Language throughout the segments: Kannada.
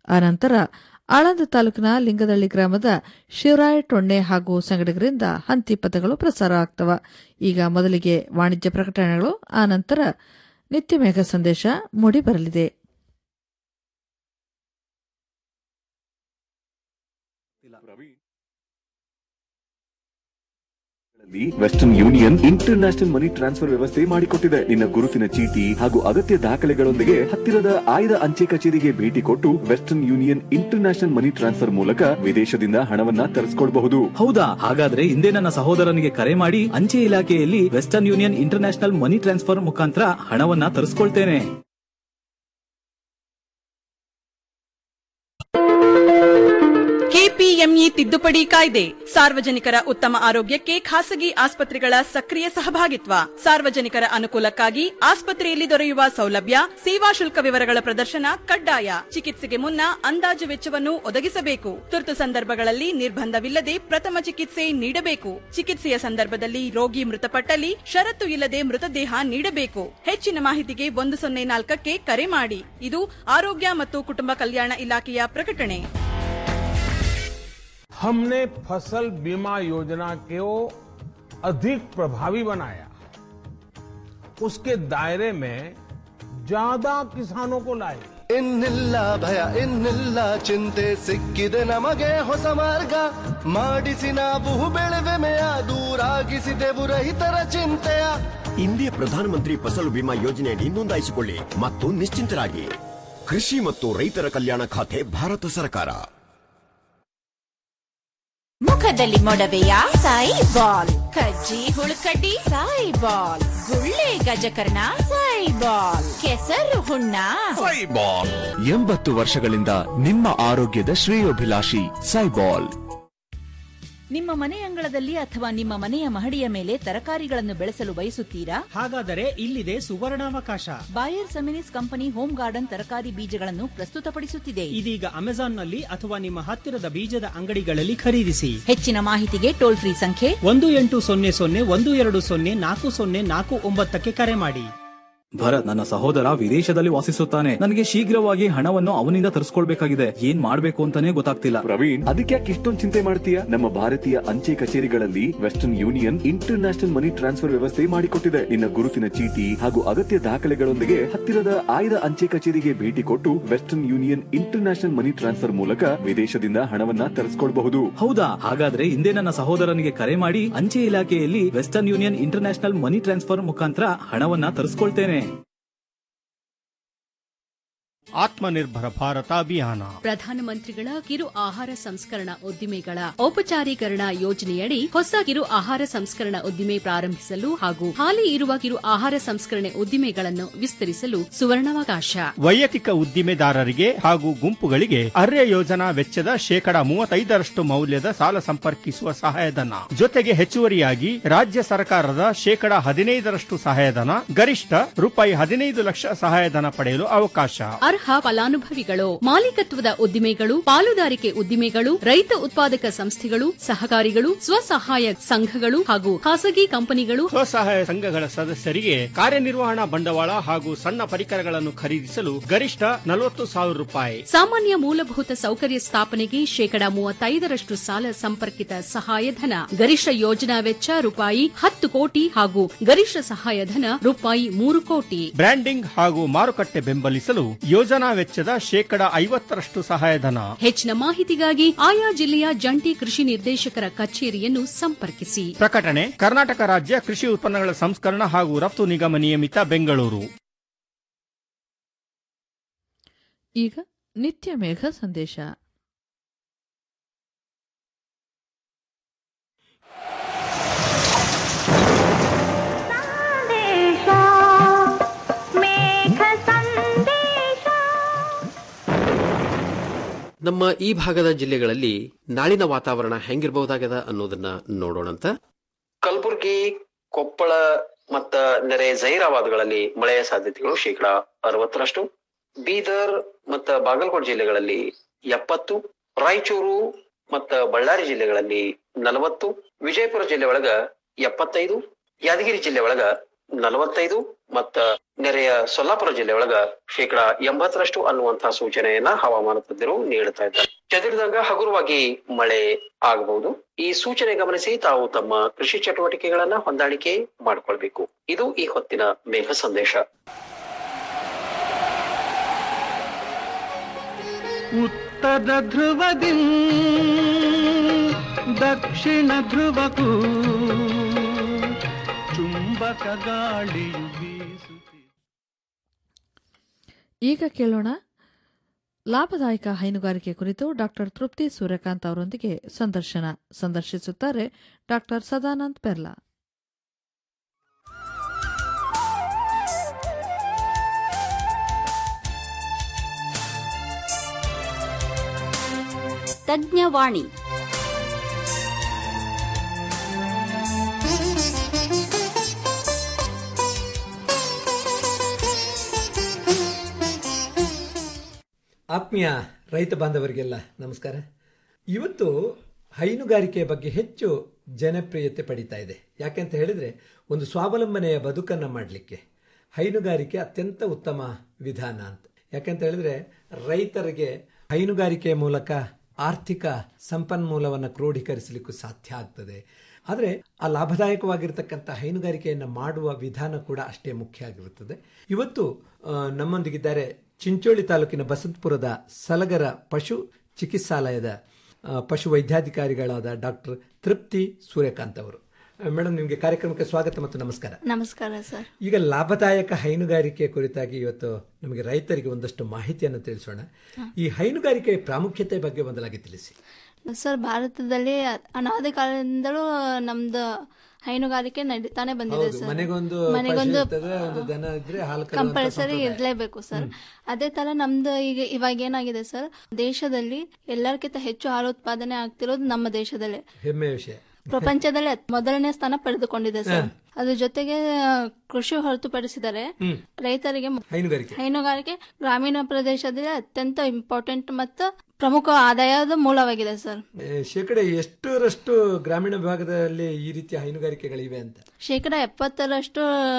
ಆನಂತರ ಆಳಂದ ತಾಲೂಕಿನ ಲಿಂಗದಳ್ಳಿ ಗ್ರಾಮದ ಶಿವರಾಯ ಟೊಣ್ಣೆ ಹಾಗೂ ಸಂಗಡಿಗರಿಂದ ಹಂತಿ ಪದಗಳು ಪ್ರಸಾರ ಆಗ್ತವ ಈಗ ಮೊದಲಿಗೆ ವಾಣಿಜ್ಯ ಪ್ರಕಟಣೆಗಳು ಆನಂತರ ನಿತ್ಯ ಮೇಘ ಸಂದೇಶ ಮೂಡಿ ಬರಲಿದೆ Western Union international money transfer ವ್ಯವಸ್ಥೆ ಮಾಡಿಕೊಟ್ಟಿದೆ ನಿನ್ನ ಗುರುತಿನ ಚೀಟಿ ಹಾಗೂ ಅಗತ್ಯ ದಾಖಲೆಗಳೊಂದಿಗೆ ಹತ್ತಿರದ ಆಯ್ದ ಅಂಚೆ ಕಚೇರಿಗೆ ಭೇಟಿ ಕೊಟ್ಟು Western Union international money transfer ಮೂಲಕ ವಿದೇಶದಿಂದ ಹಣವನ್ನ ತರಿಸ್ಕೊಳ್ಬಹುದು ಹೌದಾ ಹಾಗಾದ್ರೆ ಹಿಂದೆ ನನ್ನ ಸಹೋದರನಿಗೆ ಕರೆ ಮಾಡಿ ಅಂಚೆ ಇಲಾಖೆಯಲ್ಲಿ Western Union international money transfer ಮುಖಾಂತರ ಹಣವನ್ನ ತರಿಸ್ಕೊಳ್ತೇನೆ ಕೆಪಿಎಂಇ ತಿದ್ದುಪಡಿ ಕಾಯ್ದೆ ಸಾರ್ವಜನಿಕರ ಉತ್ತಮ ಆರೋಗ್ಯಕ್ಕೆ ಖಾಸಗಿ ಆಸ್ಪತ್ರೆಗಳ ಸಕ್ರಿಯ ಸಹಭಾಗಿತ್ವ ಸಾರ್ವಜನಿಕರ ಅನುಕೂಲಕ್ಕಾಗಿ ಆಸ್ಪತ್ರೆಯಲ್ಲಿ ದೊರೆಯುವ ಸೌಲಭ್ಯ ಸೇವಾ ಶುಲ್ಕ ವಿವರಗಳ ಪ್ರದರ್ಶನ ಕಡ್ಡಾಯ ಚಿಕಿತ್ಸೆಗೆ ಮುನ್ನ ಅಂದಾಜು ವೆಚ್ಚವನ್ನು ಒದಗಿಸಬೇಕು ತುರ್ತು ಸಂದರ್ಭಗಳಲ್ಲಿ ನಿರ್ಬಂಧವಿಲ್ಲದೆ ಪ್ರಥಮ ಚಿಕಿತ್ಸೆ ನೀಡಬೇಕು ಚಿಕಿತ್ಸೆಯ ಸಂದರ್ಭದಲ್ಲಿ ರೋಗಿ ಮೃತಪಟ್ಟಲ್ಲಿ ಷರತ್ತು ಇಲ್ಲದೆ ಮೃತದೇಹ ನೀಡಬೇಕು ಹೆಚ್ಚಿನ ಮಾಹಿತಿಗೆ ಒಂದು ಸೊನ್ನೆ ನಾಲ್ಕಕ್ಕೆ ಕರೆ ಮಾಡಿ ಇದು ಆರೋಗ್ಯ ಮತ್ತು ಕುಟುಂಬ ಕಲ್ಯಾಣ ಇಲಾಖೆಯ ಪ್ರಕಟಣೆ हमने फसल बीमा योजना को अधिक प्रभावी बनाया उसके दायरे में ज्यादा किसानों को लाए ಇನ್ನಿಲ್ಲ ಭಯ ಇನ್ನಿಲ್ಲ ಚಿಂತೆ ಸಿಕ್ಕಿದೆ ನಮಗೆ ಹೊಸ ಮಾರ್ಗ ಮಾಡಿಸಿ ನಾವು ಬೆಳೆವೆಮೆಯ ದೂರಾಗಿಸಿದೆವು ರೈತರ ಚಿಂತೆಯ ಇಂದಿಯ ಪ್ರಧಾನಮಂತ್ರಿ ಫಸಲು ಬಿಮಾ ಯೋಜನೆಯಡಿ ನೋಂದಾಯಿಸಿಕೊಳ್ಳಿ ಮತ್ತು ನಿಶ್ಚಿಂತರಾಗಿ ಕೃಷಿ ಮತ್ತು ರೈತರ ಕಲ್ಯಾಣ ಖಾತೆ ಭಾರತ ಸರ್ಕಾರ ಮುಖದಲ್ಲಿ ಮೊಡವೆಯ ಸಾಯಿ ಬಾಲ್ ಕಜ್ಜಿ ಹುಳುಕಡ್ಡಿ ಸಾಯಿ ಬಾಲ್ ಗುಳ್ಳೆ ಗಜಕರ್ಣ ಸಾಯಿ ಬಾಲ್ ಕೆಸರು ಹುಣ್ಣ ಎಂಬತ್ತು ವರ್ಷಗಳಿಂದ ನಿಮ್ಮ ಆರೋಗ್ಯದ ಶ್ರೇಯೋಭಿಲಾಷಿ ಸೈಬಾಲ್ ನಿಮ್ಮ ಮನೆ ಅಂಗಳದಲ್ಲಿ ಅಥವಾ ನಿಮ್ಮ ಮನೆಯ ಮಹಡಿಯ ಮೇಲೆ ತರಕಾರಿಗಳನ್ನು ಬೆಳೆಸಲು ಬಯಸುತ್ತೀರಾ ಹಾಗಾದರೆ ಇಲ್ಲಿದೆ ಸುವರ್ಣಾವಕಾಶ Bayer Seminis company home garden ತರಕಾರಿ ಬೀಜಗಳನ್ನು ಪ್ರಸ್ತುತಪಡಿಸುತ್ತಿದೆ ಇದೀಗ ಅಮೆಜಾನ್ನಲ್ಲಿ ಅಥವಾ ನಿಮ್ಮ ಹತ್ತಿರದ ಬೀಜದ ಅಂಗಡಿಗಳಲ್ಲಿ ಖರೀದಿಸಿ ಹೆಚ್ಚಿನ ಮಾಹಿತಿಗೆ ಟೋಲ್ ಫ್ರೀ ಸಂಖ್ಯೆ ಒಂದು ಎಂಟು ಸೊನ್ನೆ ಸೊನ್ನೆ ಒಂದು ಎರಡು ಸೊನ್ನೆ ನಾಲ್ಕು ಸೊನ್ನೆ ನಾಲ್ಕು ಒಂಬತ್ತಕ್ಕೆ ಕರೆ ಮಾಡಿ ಭರತ್ ನನ್ನ ಸಹೋದರ ವಿದೇಶದಲ್ಲಿ ವಾಸಿಸುತ್ತಾನೆ ನನಗೆ ಶೀಘ್ರವಾಗಿ ಹಣವನ್ನು ಅವನಿಂದ ತರಿಸ್ಕೊಳ್ಬೇಕಾಗಿದೆ ಏನ್ ಮಾಡ್ಬೇಕು ಅಂತಾನೆ ಗೊತ್ತಾಗ್ತಿಲ್ಲ ಪ್ರವೀಣ್ ಅದಕ್ಕೆ ಯಾಕೆ ಇಷ್ಟೊಂದು ಚಿಂತೆ ಮಾಡ್ತೀಯ ನಮ್ಮ ಭಾರತೀಯ ಅಂಚೆ ಕಚೇರಿಗಳಲ್ಲಿ Western Union international money transfer ವ್ಯವಸ್ಥೆ ಮಾಡಿಕೊಟ್ಟಿದೆ ನಿನ್ನ ಗುರುತಿನ ಚೀಟಿ ಹಾಗೂ ಅಗತ್ಯ ದಾಖಲೆಗಳೊಂದಿಗೆ ಹತ್ತಿರದ ಆಯ್ದ ಅಂಚೆ ಕಚೇರಿಗೆ ಭೇಟಿ ಕೊಟ್ಟು Western Union international money transfer ಮೂಲಕ ವಿದೇಶದಿಂದ ಹಣವನ್ನ ತರಿಸ್ಕೊಳ್ಬಹುದು ಹೌದಾ ಹಾಗಾದ್ರೆ ಹಿಂದೆ ನನ್ನ ಸಹೋದರನಿಗೆ ಕರೆ ಮಾಡಿ ಅಂಚೆ ಇಲಾಖೆಯಲ್ಲಿ Western Union international money transfer ಮುಖಾಂತರ ಹಣವನ್ನ ತರಿಸ್ಕೊಳ್ತೇನೆ ಆತ್ಮನಿರ್ಭರ ಭಾರತ ಅಭಿಯಾನ ಪ್ರಧಾನಮಂತ್ರಿಗಳ ಕಿರು ಆಹಾರ ಸಂಸ್ಕರಣಾ ಉದ್ದಿಮೆಗಳ ಔಪಚಾರೀಕರಣ ಯೋಜನೆಯಡಿ ಹೊಸ ಕಿರು ಆಹಾರ ಸಂಸ್ಕರಣಾ ಉದ್ದಿಮೆ ಪ್ರಾರಂಭಿಸಲು ಹಾಗೂ ಹಾಲಿ ಇರುವ ಕಿರು ಆಹಾರ ಸಂಸ್ಕರಣೆ ಉದ್ದಿಮೆಗಳನ್ನು ವಿಸ್ತರಿಸಲು ಸುವರ್ಣಾವಕಾಶ ವೈಯಕ್ತಿಕ ಉದ್ದಿಮೆದಾರರಿಗೆ ಹಾಗೂ ಗುಂಪುಗಳಿಗೆ ಅರ್ಯ ಯೋಜನಾ ವೆಚ್ಚದ ಶೇಕಡ ಮೂವತ್ತೈದರಷ್ಟು ಮೌಲ್ಯದ ಸಾಲ ಸಂಪರ್ಕಿಸುವ ಸಹಾಯಧನ ಜೊತೆಗೆ ಹೆಚ್ಚುವರಿಯಾಗಿ ರಾಜ್ಯ ಸರ್ಕಾರದ ಶೇಕಡ ಹದಿನೈದರಷ್ಟು ಸಹಾಯಧನ ಗರಿಷ್ಠ ರೂಪಾಯಿ ಹದಿನೈದು ಲಕ್ಷ ಸಹಾಯಧನ ಪಡೆಯಲು ಅವಕಾಶ ಅರ್ಹ ಫಲಾನುಭವಿಗಳು ಮಾಲೀಕತ್ವದ ಉದ್ದಿಮೆಗಳು ಪಾಲುದಾರಿಕೆ ಉದ್ದಿಮೆಗಳು ರೈತ ಉತ್ಪಾದಕ ಸಂಸ್ಥೆಗಳು ಸಹಕಾರಿಗಳು ಸ್ವಸಹಾಯ ಸಂಘಗಳು ಹಾಗೂ ಖಾಸಗಿ ಕಂಪನಿಗಳು ಸ್ವಸಹಾಯ ಸಂಘಗಳ ಸದಸ್ಯರಿಗೆ ಕಾರ್ಯನಿರ್ವಹಣಾ ಬಂಡವಾಳ ಹಾಗೂ ಸಣ್ಣ ಪರಿಕರಗಳನ್ನು ಖರೀದಿಸಲು ಗರಿಷ್ಠ ನಲವತ್ತು ಸಾವಿರ ರೂಪಾಯಿ ಸಾಮಾನ್ಯ ಮೂಲಭೂತ ಸೌಕರ್ಯ ಸ್ಥಾಪನೆಗೆ ಶೇಕಡಾ ಮೂವತ್ತೈದರಷ್ಟು ಸಾಲ ಸಂಪರ್ಕಿತ ಸಹಾಯಧನ ಗರಿಷ್ಠ ಯೋಜನಾ ವೆಚ್ಚ ರೂಪಾಯಿ ಹತ್ತು ಕೋಟಿ ಹಾಗೂ ಗರಿಷ್ಠ ಸಹಾಯಧನ ರೂಪಾಯಿ ಮೂರು ಕೋಟಿ ಬ್ರ್ಯಾಂಡಿಂಗ್ ಹಾಗೂ ಮಾರುಕಟ್ಟೆ ಬೆಂಬಲಿಸಲು ಯೋಜನಾ ವೆಚ್ಚದ ಶೇಕಡ ಐವತ್ತರಷ್ಟು ಸಹಾಯಧನ ಹೆಚ್ಚಿನ ಮಾಹಿತಿಗಾಗಿ ಆಯಾ ಜಿಲ್ಲೆಯ ಜಂಟಿ ಕೃಷಿ ನಿರ್ದೇಶಕರ ಕಚೇರಿಯನ್ನು ಸಂಪರ್ಕಿಸಿ ಪ್ರಕಟಣೆ ಕರ್ನಾಟಕ ರಾಜ್ಯ ಕೃಷಿ ಉತ್ಪನ್ನಗಳ ಸಂಸ್ಕರಣ ಹಾಗೂ ರಫ್ತು ನಿಗಮ ನಿಯಮಿತ ಬೆಂಗಳೂರು ಈಗ ನಿತ್ಯ ಮೇಘ ಸಂದೇಶ ನಮ್ಮ ಈ ಭಾಗದ ಜಿಲ್ಲೆಗಳಲ್ಲಿ ನಾಳಿನ ವಾತಾವರಣ ಹೆಂಗಿರಬಹುದಾಗದ ಅನ್ನೋದನ್ನ ನೋಡೋಣಂತ ಕಲಬುರಗಿ ಕೊಪ್ಪಳ ಮತ್ತ ನೆರೆ ಜೈರಾಬಾದ್ಗಳಲ್ಲಿ ಮಳೆಯ ಸಾಧ್ಯತೆಗಳು ಶೇಕಡಾ ಅರವತ್ತರಷ್ಟು ಬೀದರ್ ಮತ್ತ ಬಾಗಲಕೋಟೆ ಜಿಲ್ಲೆಗಳಲ್ಲಿ ಎಪ್ಪತ್ತು ರಾಯಚೂರು ಮತ್ತ ಬಳ್ಳಾರಿ ಜಿಲ್ಲೆಗಳಲ್ಲಿ ನಲವತ್ತು ವಿಜಯಪುರ ಜಿಲ್ಲೆ ಒಳಗ ಎಪ್ಪತ್ತೈದು ಯಾದಗಿರಿ ಜಿಲ್ಲೆ ಒಳಗ ನಲವತ್ತೈದು ಮತ್ತ ನೆರೆಯ ಸೊಲ್ಲಾಪುರ ಜಿಲ್ಲೆ ಒಳಗ ಶೇಕಡ ಎಂಬತ್ತರಷ್ಟು ಅನ್ನುವಂತಹ ಸೂಚನೆಯನ್ನ ಹವಾಮಾನ ತಜ್ಞರು ನೀಡುತ್ತಾ ಇದ್ದಾರೆ ಚದುರಿದಂಗ ಹಗುರವಾಗಿ ಮಳೆ ಆಗಬಹುದು ಈ ಸೂಚನೆ ಗಮನಿಸಿ ತಾವು ತಮ್ಮ ಕೃಷಿ ಚಟುವಟಿಕೆಗಳನ್ನ ಹೊಂದಾಣಿಕೆ ಮಾಡಿಕೊಳ್ಬೇಕು ಇದು ಈ ಹೊತ್ತಿನ ಮೇಘ ಸಂದೇಶ ಉತ್ತರ ಧ್ರುವದಿ ದಕ್ಷಿಣ ಧ್ರುವಕ್ಕೂ ಚುಂಬಕ ಗಾಳಿಯು ಬೀಸುತ್ತಿದೆ ಈಗ ಕೇಳೋಣ ಲಾಭದಾಯಕ ಹೈನುಗಾರಿಕೆ ಕುರಿತು ಡಾಕ್ಟರ್ ತೃಪ್ತಿ ಸೂರ್ಯಕಾಂತ್ ಅವರೊಂದಿಗೆ ಸಂದರ್ಶನ ಸಂದರ್ಶಿಸುತ್ತಾರೆ ಡಾಕ್ಟರ್ ಸದಾನಂದ್ ಪೆರ್ಲಾ ತಜ್ಞವಾಣಿ ಆತ್ಮೀಯ ರೈತ ಬಾಂಧವರಿಗೆಲ್ಲ ನಮಸ್ಕಾರ ಇವತ್ತು ಹೈನುಗಾರಿಕೆಯ ಬಗ್ಗೆ ಹೆಚ್ಚು ಜನಪ್ರಿಯತೆ ಪಡಿತಾ ಇದೆ ಯಾಕೆಂತ ಹೇಳಿದ್ರೆ ಒಂದು ಸ್ವಾವಲಂಬನೆಯ ಬದುಕನ್ನು ಮಾಡಲಿಕ್ಕೆ ಹೈನುಗಾರಿಕೆ ಅತ್ಯಂತ ಉತ್ತಮ ವಿಧಾನ ಅಂತ ಯಾಕೆಂತ ಹೇಳಿದ್ರೆ ರೈತರಿಗೆ ಹೈನುಗಾರಿಕೆಯ ಮೂಲಕ ಆರ್ಥಿಕ ಸಂಪನ್ಮೂಲವನ್ನು ಕ್ರೋಢೀಕರಿಸಲಿಕ್ಕೂ ಸಾಧ್ಯ ಆಗ್ತದೆ ಆದರೆ ಆ ಲಾಭದಾಯಕವಾಗಿರ್ತಕ್ಕಂಥ ಹೈನುಗಾರಿಕೆಯನ್ನು ಮಾಡುವ ವಿಧಾನ ಕೂಡ ಅಷ್ಟೇ ಮುಖ್ಯ ಆಗಿರುತ್ತದೆ ಇವತ್ತು ಆ, ನಮ್ಮೊಂದಿಗಿದ್ದಾರೆ ಚಿಂಚೋಳಿ ತಾಲೂಕಿನ ಬಸಂತಪುರದ ಸಲಗರ ಪಶು ಚಿಕಿತ್ಸಾಲಯದ ಆ, ಪಶು ವೈದ್ಯಾಧಿಕಾರಿಗಳಾದ ಡಾಕ್ಟರ್ ತೃಪ್ತಿ ಸೂರ್ಯಕಾಂತ್ ಅವರು ಆ, ಮೇಡಮ್ ನಿಮಗೆ ಕಾರ್ಯಕ್ರಮಕ್ಕೆ ಸ್ವಾಗತ ಮತ್ತು ನಮಸ್ಕಾರ ನಮಸ್ಕಾರ ಸರ್ ಈಗ ಲಾಭದಾಯಕ ಹೈನುಗಾರಿಕೆ ಕುರಿತಾಗಿ ಇವತ್ತು ನಮಗೆ ರೈತರಿಗೆ ಒಂದಷ್ಟು ಮಾಹಿತಿಯನ್ನು ತಿಳಿಸೋಣ ಈ ಹೈನುಗಾರಿಕೆಯ ಪ್ರಾಮುಖ್ಯತೆ ಬಗ್ಗೆ ಒಂದಲಾಗಿ ತಿಳಿಸಿ ಸರ್ ಭಾರತದಲ್ಲಿ ಅನಾದಿ ಕಾಲದಿಂದಲೂ ನಮ್ದು ಹೈನುಗಾರಿಕೆ ನಡೀತಾನೆ ಬಂದಿದೆ ಹೌದು, ಸರ್ ಮನೆಗೊಂದು ಮನೆಗೊಂದು ಪಶು ಇರ್ತದೆ, ಒಂದು ದನ ಇದ್ರೆ ಹಾಲು ಕರೆಯುವಂತ ಕಂಪಲ್ಸರಿ ಸಂಪ್ರದಾಯ. ಇರಲೇಬೇಕು ಸರ್ ಅದೇ ತರ ನಮ್ದು ಈಗ ಇವಾಗ ಏನಾಗಿದೆ ಸರ್ ದೇಶದಲ್ಲಿ ಎಲ್ಲರಿಗಿಂತ ಹೆಚ್ಚು ಹಾಲು ಉತ್ಪಾದನೆ ಆಗ್ತಿರೋದು ನಮ್ಮ ದೇಶದಲ್ಲೇ ಹೆಮ್ಮೆಯ ವಿಷಯ ಪ್ರಪಂಚದಲ್ಲಿ ಮೊದಲನೇ ಸ್ಥಾನ ಪಡೆದುಕೊಂಡಿದೆ ಸರ್ ಹಾ. ಅದ್ರ ಜೊತೆಗೆ ಆ, ಕೃಷಿ ಹೊರತುಪಡಿಸಿದರೆ ಹ್ಮ್. ರೈತರಿಗೆ ಹೈನುಗಾರಿಕೆ ಹೈನುಗಾರಿಕೆ ಗ್ರಾಮೀಣ ಪ್ರದೇಶದಲ್ಲಿ ಅತ್ಯಂತ ಇಂಪಾರ್ಟೆಂಟ್ ಮತ್ತು ಪ್ರಮುಖ ಆದಾಯದ ಮೂಲವಾಗಿದೆ ಸರ್ ಏ, ಶೇಕಡ ಎಷ್ಟರಷ್ಟು ಗ್ರಾಮೀಣ ಭಾಗದಲ್ಲಿ ಈ ರೀತಿಯ ಹೈನುಗಾರಿಕೆಗಳಿವೆ ಅಂತ ಶೇಕಡ ಎಪ್ಪತ್ತರಷ್ಟು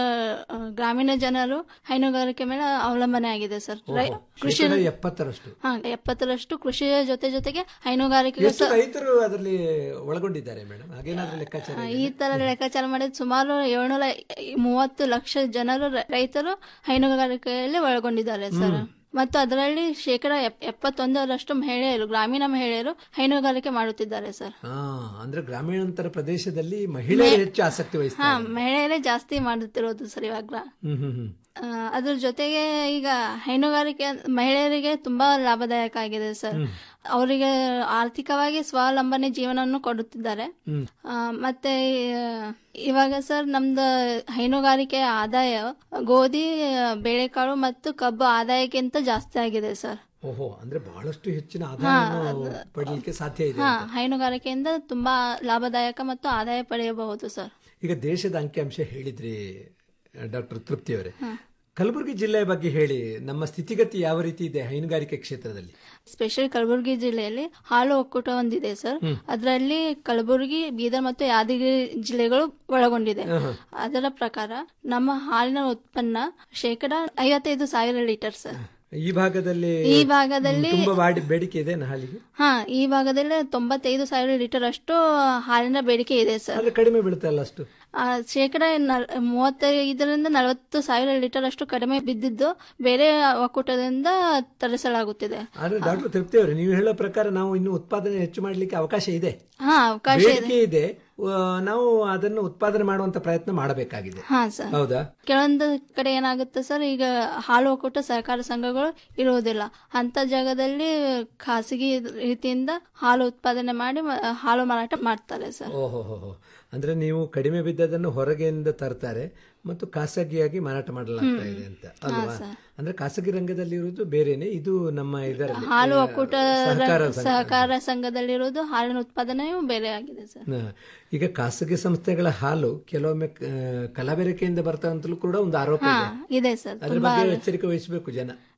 ಆ, ಗ್ರಾಮೀಣ ಜನರು ಹೈನುಗಾರಿಕೆ ಮೇಲೆ ಅವಲಂಬನೆ ಆಗಿದೆ ಸರ್ ರೈ- ಓಹೋ, ಕೃಷಿ ಶೇಕಡ ಎಪ್ಪತ್ತರಷ್ಟು ಹಾ ಎಪ್ಪತ್ತರಷ್ಟು ಕೃಷಿಯ ಜೊತೆ ಜೊತೆಗೆ ಹೈನುಗಾರಿಕೆ ಎಷ್ಟು ರೈತರು ಅದರಲ್ಲಿ ಒಳಗೊಂಡಿದ್ದಾರೆ ಮೇಡಮ್ ಹಾಗೇನಾದ್ರೂ ಲೆಕ್ಕಾಚಾರ ಈ ತರ ಲೆಕ್ಕಾಚಾರ ಮಾಡಿದ ಸುಮಾರು ಏಳ್ನೂರ ಮೂವತ್ತು ಲಕ್ಷ ಜನರು ರ- ರೈತರು ಹೈನುಗಾರಿಕೆಯಲ್ಲಿ ಒಳಗೊಂಡಿದ್ದಾರೆ ಸರ್ ಮತ್ತು ಅದರಲ್ಲಿ ಶೇಕಡ ಎಪ್- ಎಪ್ಪತ್ತೊಂದರಷ್ಟು ಮಹಿಳೆಯರು ಗ್ರಾಮೀಣ ಮಹಿಳೆಯರು ಹೈನುಗಾರಿಕೆ ಮಾಡುತ್ತಿದ್ದಾರೆ ಸರ್ ಹಾ ಅಂದ್ರೆ ಗ್ರಾಮೀಣಾಂತರ ಪ್ರದೇಶದಲ್ಲಿ ಮಹಿಳೆಯರು ಹೆಚ್ಚು ಆಸಕ್ತಿ ಹಾ ವಹಿಸ್ತಾರೆ ಮಹಿಳೆಯರೇ ಜಾಸ್ತಿ ಮಾಡುತ್ತಿರೋದು ಸರ್ ಇವಾಗ ಹ್ಮ್ ಹ್ಮ್ ಹ್ಮ್ ಆ, ಅದ್ರ ಜೊತೆಗೆ ಈಗ ಹೈನುಗಾರಿಕೆ ಮಹಿಳೆಯರಿಗೆ ತುಂಬಾ ಲಾಭದಾಯಕ ಆಗಿದೆ ಸರ್ ಅವರಿಗೆ ಆರ್ಥಿಕವಾಗಿ ಸ್ವಾವಲಂಬನೆ ಜೀವನವನ್ನು ಕೊಡುತ್ತಿದ್ದಾರೆ ಹ್ಮ್. ಆ, ಮತ್ತೆ ಆ, ಇವಾಗ ಸರ್ ನಮ್ದು ಹೈನುಗಾರಿಕೆ ಆದಾಯ ಗೋಧಿ ಬೇಳೆಕಾಳು ಮತ್ತು ಕಬ್ಬು ಆದಾಯಕ್ಕಿಂತ ಜಾಸ್ತಿ ಆಗಿದೆ ಸರ್ ಓಹೋ ಅಂದ್ರೆ ಬಹಳಷ್ಟು ಹೆಚ್ಚಿನ ಆದಾಯವನ್ನು ಪಡಲಿಕ್ಕೆ ಸಾಧ್ಯ ಇದೆ ಹಾ ಅಂತ. ಹೈನುಗಾರಿಕೆಯಿಂದ ತುಂಬಾ ಲಾಭದಾಯಕ ಮತ್ತು ಆದಾಯ ಪಡೆಯಬಹುದು ಸರ್ ಈಗ ದೇಶದ ಅಂಕಿಅಂಶ ಹೇಳಿದ್ರಿ ಡಾಕ್ಟರ್ ತೃಪ್ತಿ ಅವರೇ ಕಲಬುರಗಿ ಜಿಲ್ಲೆಯ ಬಗ್ಗೆ ಹೇಳಿ ನಮ್ಮ ಸ್ಥಿತಿಗತಿ ಯಾವ ರೀತಿ ಇದೆ ಹೈನುಗಾರಿಕೆ ಕ್ಷೇತ್ರದಲ್ಲಿ ಸ್ಪೆಷಲ್ ಕಲಬುರಗಿ ಜಿಲ್ಲೆಯಲ್ಲಿ ಹಾಲು ಒಕ್ಕೂಟ ಒಂದಿದೆ ಸರ್ ಹ್ಮ್. ಅದರಲ್ಲಿ ಕಲಬುರಗಿ ಬೀದರ್ ಮತ್ತು ಯಾದಗಿರಿ ಜಿಲ್ಲೆಗಳು ಒಳಗೊಂಡಿದೆ ಆಹಾ. ಅದರ ಪ್ರಕಾರ ನಮ್ಮ ಹಾಲಿನ ಉತ್ಪನ್ನ ಶೇಕಡ ಐವತ್ತೈದು ಸಾವಿರ ಲೀಟರ್ ಸರ್ ಈ ಭಾಗದಲ್ಲಿ ಈ ಭಾಗದಲ್ಲಿ- ತುಂಬಾ ಬಾಡಿ ಬೇಡಿಕೆ ಇದೆ ಹಾಲಿಗೆ ಹಾ ಈ ಭಾಗದಲ್ಲಿ ತೊಂಬತ್ತೈದು ಸಾವಿರ ಲೀಟರ್ ಅಷ್ಟು ಹಾಲಿನ ಬೇಡಿಕೆ ಇದೆ ಸರ್ ಆದ್ರೆ ಕಡಿಮೆ ಬೀಳುತ್ತಲ್ಲ ಅಷ್ಟು ಆ, ಶೇಕಡ ನಲ್- ಮೂವತ್ತೈದರಿಂದ ನಲವತ್ತು ಸಾವಿರ ಲೀಟರ್ ಅಷ್ಟು ಕಡಿಮೆ ಬಿದ್ದಿದ್ದು ಬೇರೆ ಒಕ್ಕೂಟದಿಂದ ತರಿಸಲಾಗುತ್ತಿದೆ ಆದ್ರೆ ಡಾಕ್ಟರ್ ತೃಪ್ತಿ ಅವರೇ ನೀವು ಹೇಳೋ ಪ್ರಕಾರ ನಾವು ಇನ್ನು ಉತ್ಪಾದನೆ ಹೆಚ್ಚು ಮಾಡಲಿಕ್ಕೆ ಅವಕಾಶ ಇದೆ ಹಾ ಅವಕಾಶ ಇದೆ ಬೇಡಿಕೆ ಇದೆ ಆ, ನಾವು ಅದನ್ನು ಉತ್ಪಾದನೆ ಮಾಡುವಂತ ಪ್ರಯತ್ನ ಮಾಡಬೇಕಾಗಿದೆ ಹಾ ಸರ್ ಹೌದಾ ಕೆಲವೊಂದು ಕಡೆ ಏನಾಗುತ್ತೆ ಸರ್ ಈಗ ಹಾಲು ಒಕ್ಕೂಟ ಸಹಕಾರ ಸಂಘಗಳು ಇರುವುದಿಲ್ಲ ಅಂತ ಜಾಗದಲ್ಲಿ ಖಾಸಗಿ ರೀತಿಯಿಂದ ಹಾಲು ಉತ್ಪಾದನೆ ಮಾಡಿ ಮ- ಹಾಲು ಮಾರಾಟ ಮಾಡ್ತಾರೆ ಸರ್ ಓಹೋ ಹೋ ಹೋ. ಅಂದ್ರೆ ನೀವು ಕಡಿಮೆ ಬಿದ್ದದನ್ನು ಹೊರಗೆಯಿಂದ ತರ್ತಾರೆ ಮತ್ತು ಖಾಸಗಿಯಾಗಿ ಮಾರಾಟ ಮಾಡಲಾಗ್ತಾ ಇದೆ ಅಂತ ಅಲ್ವಾ ಸರ್. ಅಂದ್ರೆ ಖಾಸಗಿ ರಂಗದಲ್ಲಿ ಇರುವುದು ಬೇರೆನೆ ಇದು ನಮ್ಮ ಇದರಲ್ಲಿ ಹಾಲು ಆ, ಒಕ್ಕೂಟ ಸಹಕಾರ ಸಂಘ. ಸಹಕಾರ ಸಂಘದಲ್ಲಿರುವುದು ಹಾಲಿನ ಉತ್ಪಾದನೆಯೂ ಬೇರೆ ಆಗಿದೆ ಸರ್ ಹ. ಈಗ ಖಾಸಗಿ ಸಂಸ್ಥೆಗಳ ಹಾಲು ಕೆಲವೊಮ್ಮೆ ಆ, ಕಲಬೆರಕೆಯಿಂದ ಬರ್ತಾ ಅಂತಲೂ ಕೂಡ ಒಂದು ಆರೋಪ ಹಾ ಇದೆ ಇದೆ ಸರ್ ಅದ್ರ ತುಂಬಾ ಬಗ್ಗೆ ಎಚ್ಚರಿಕೆ ವಹಿಸಬೇಕು ಜನ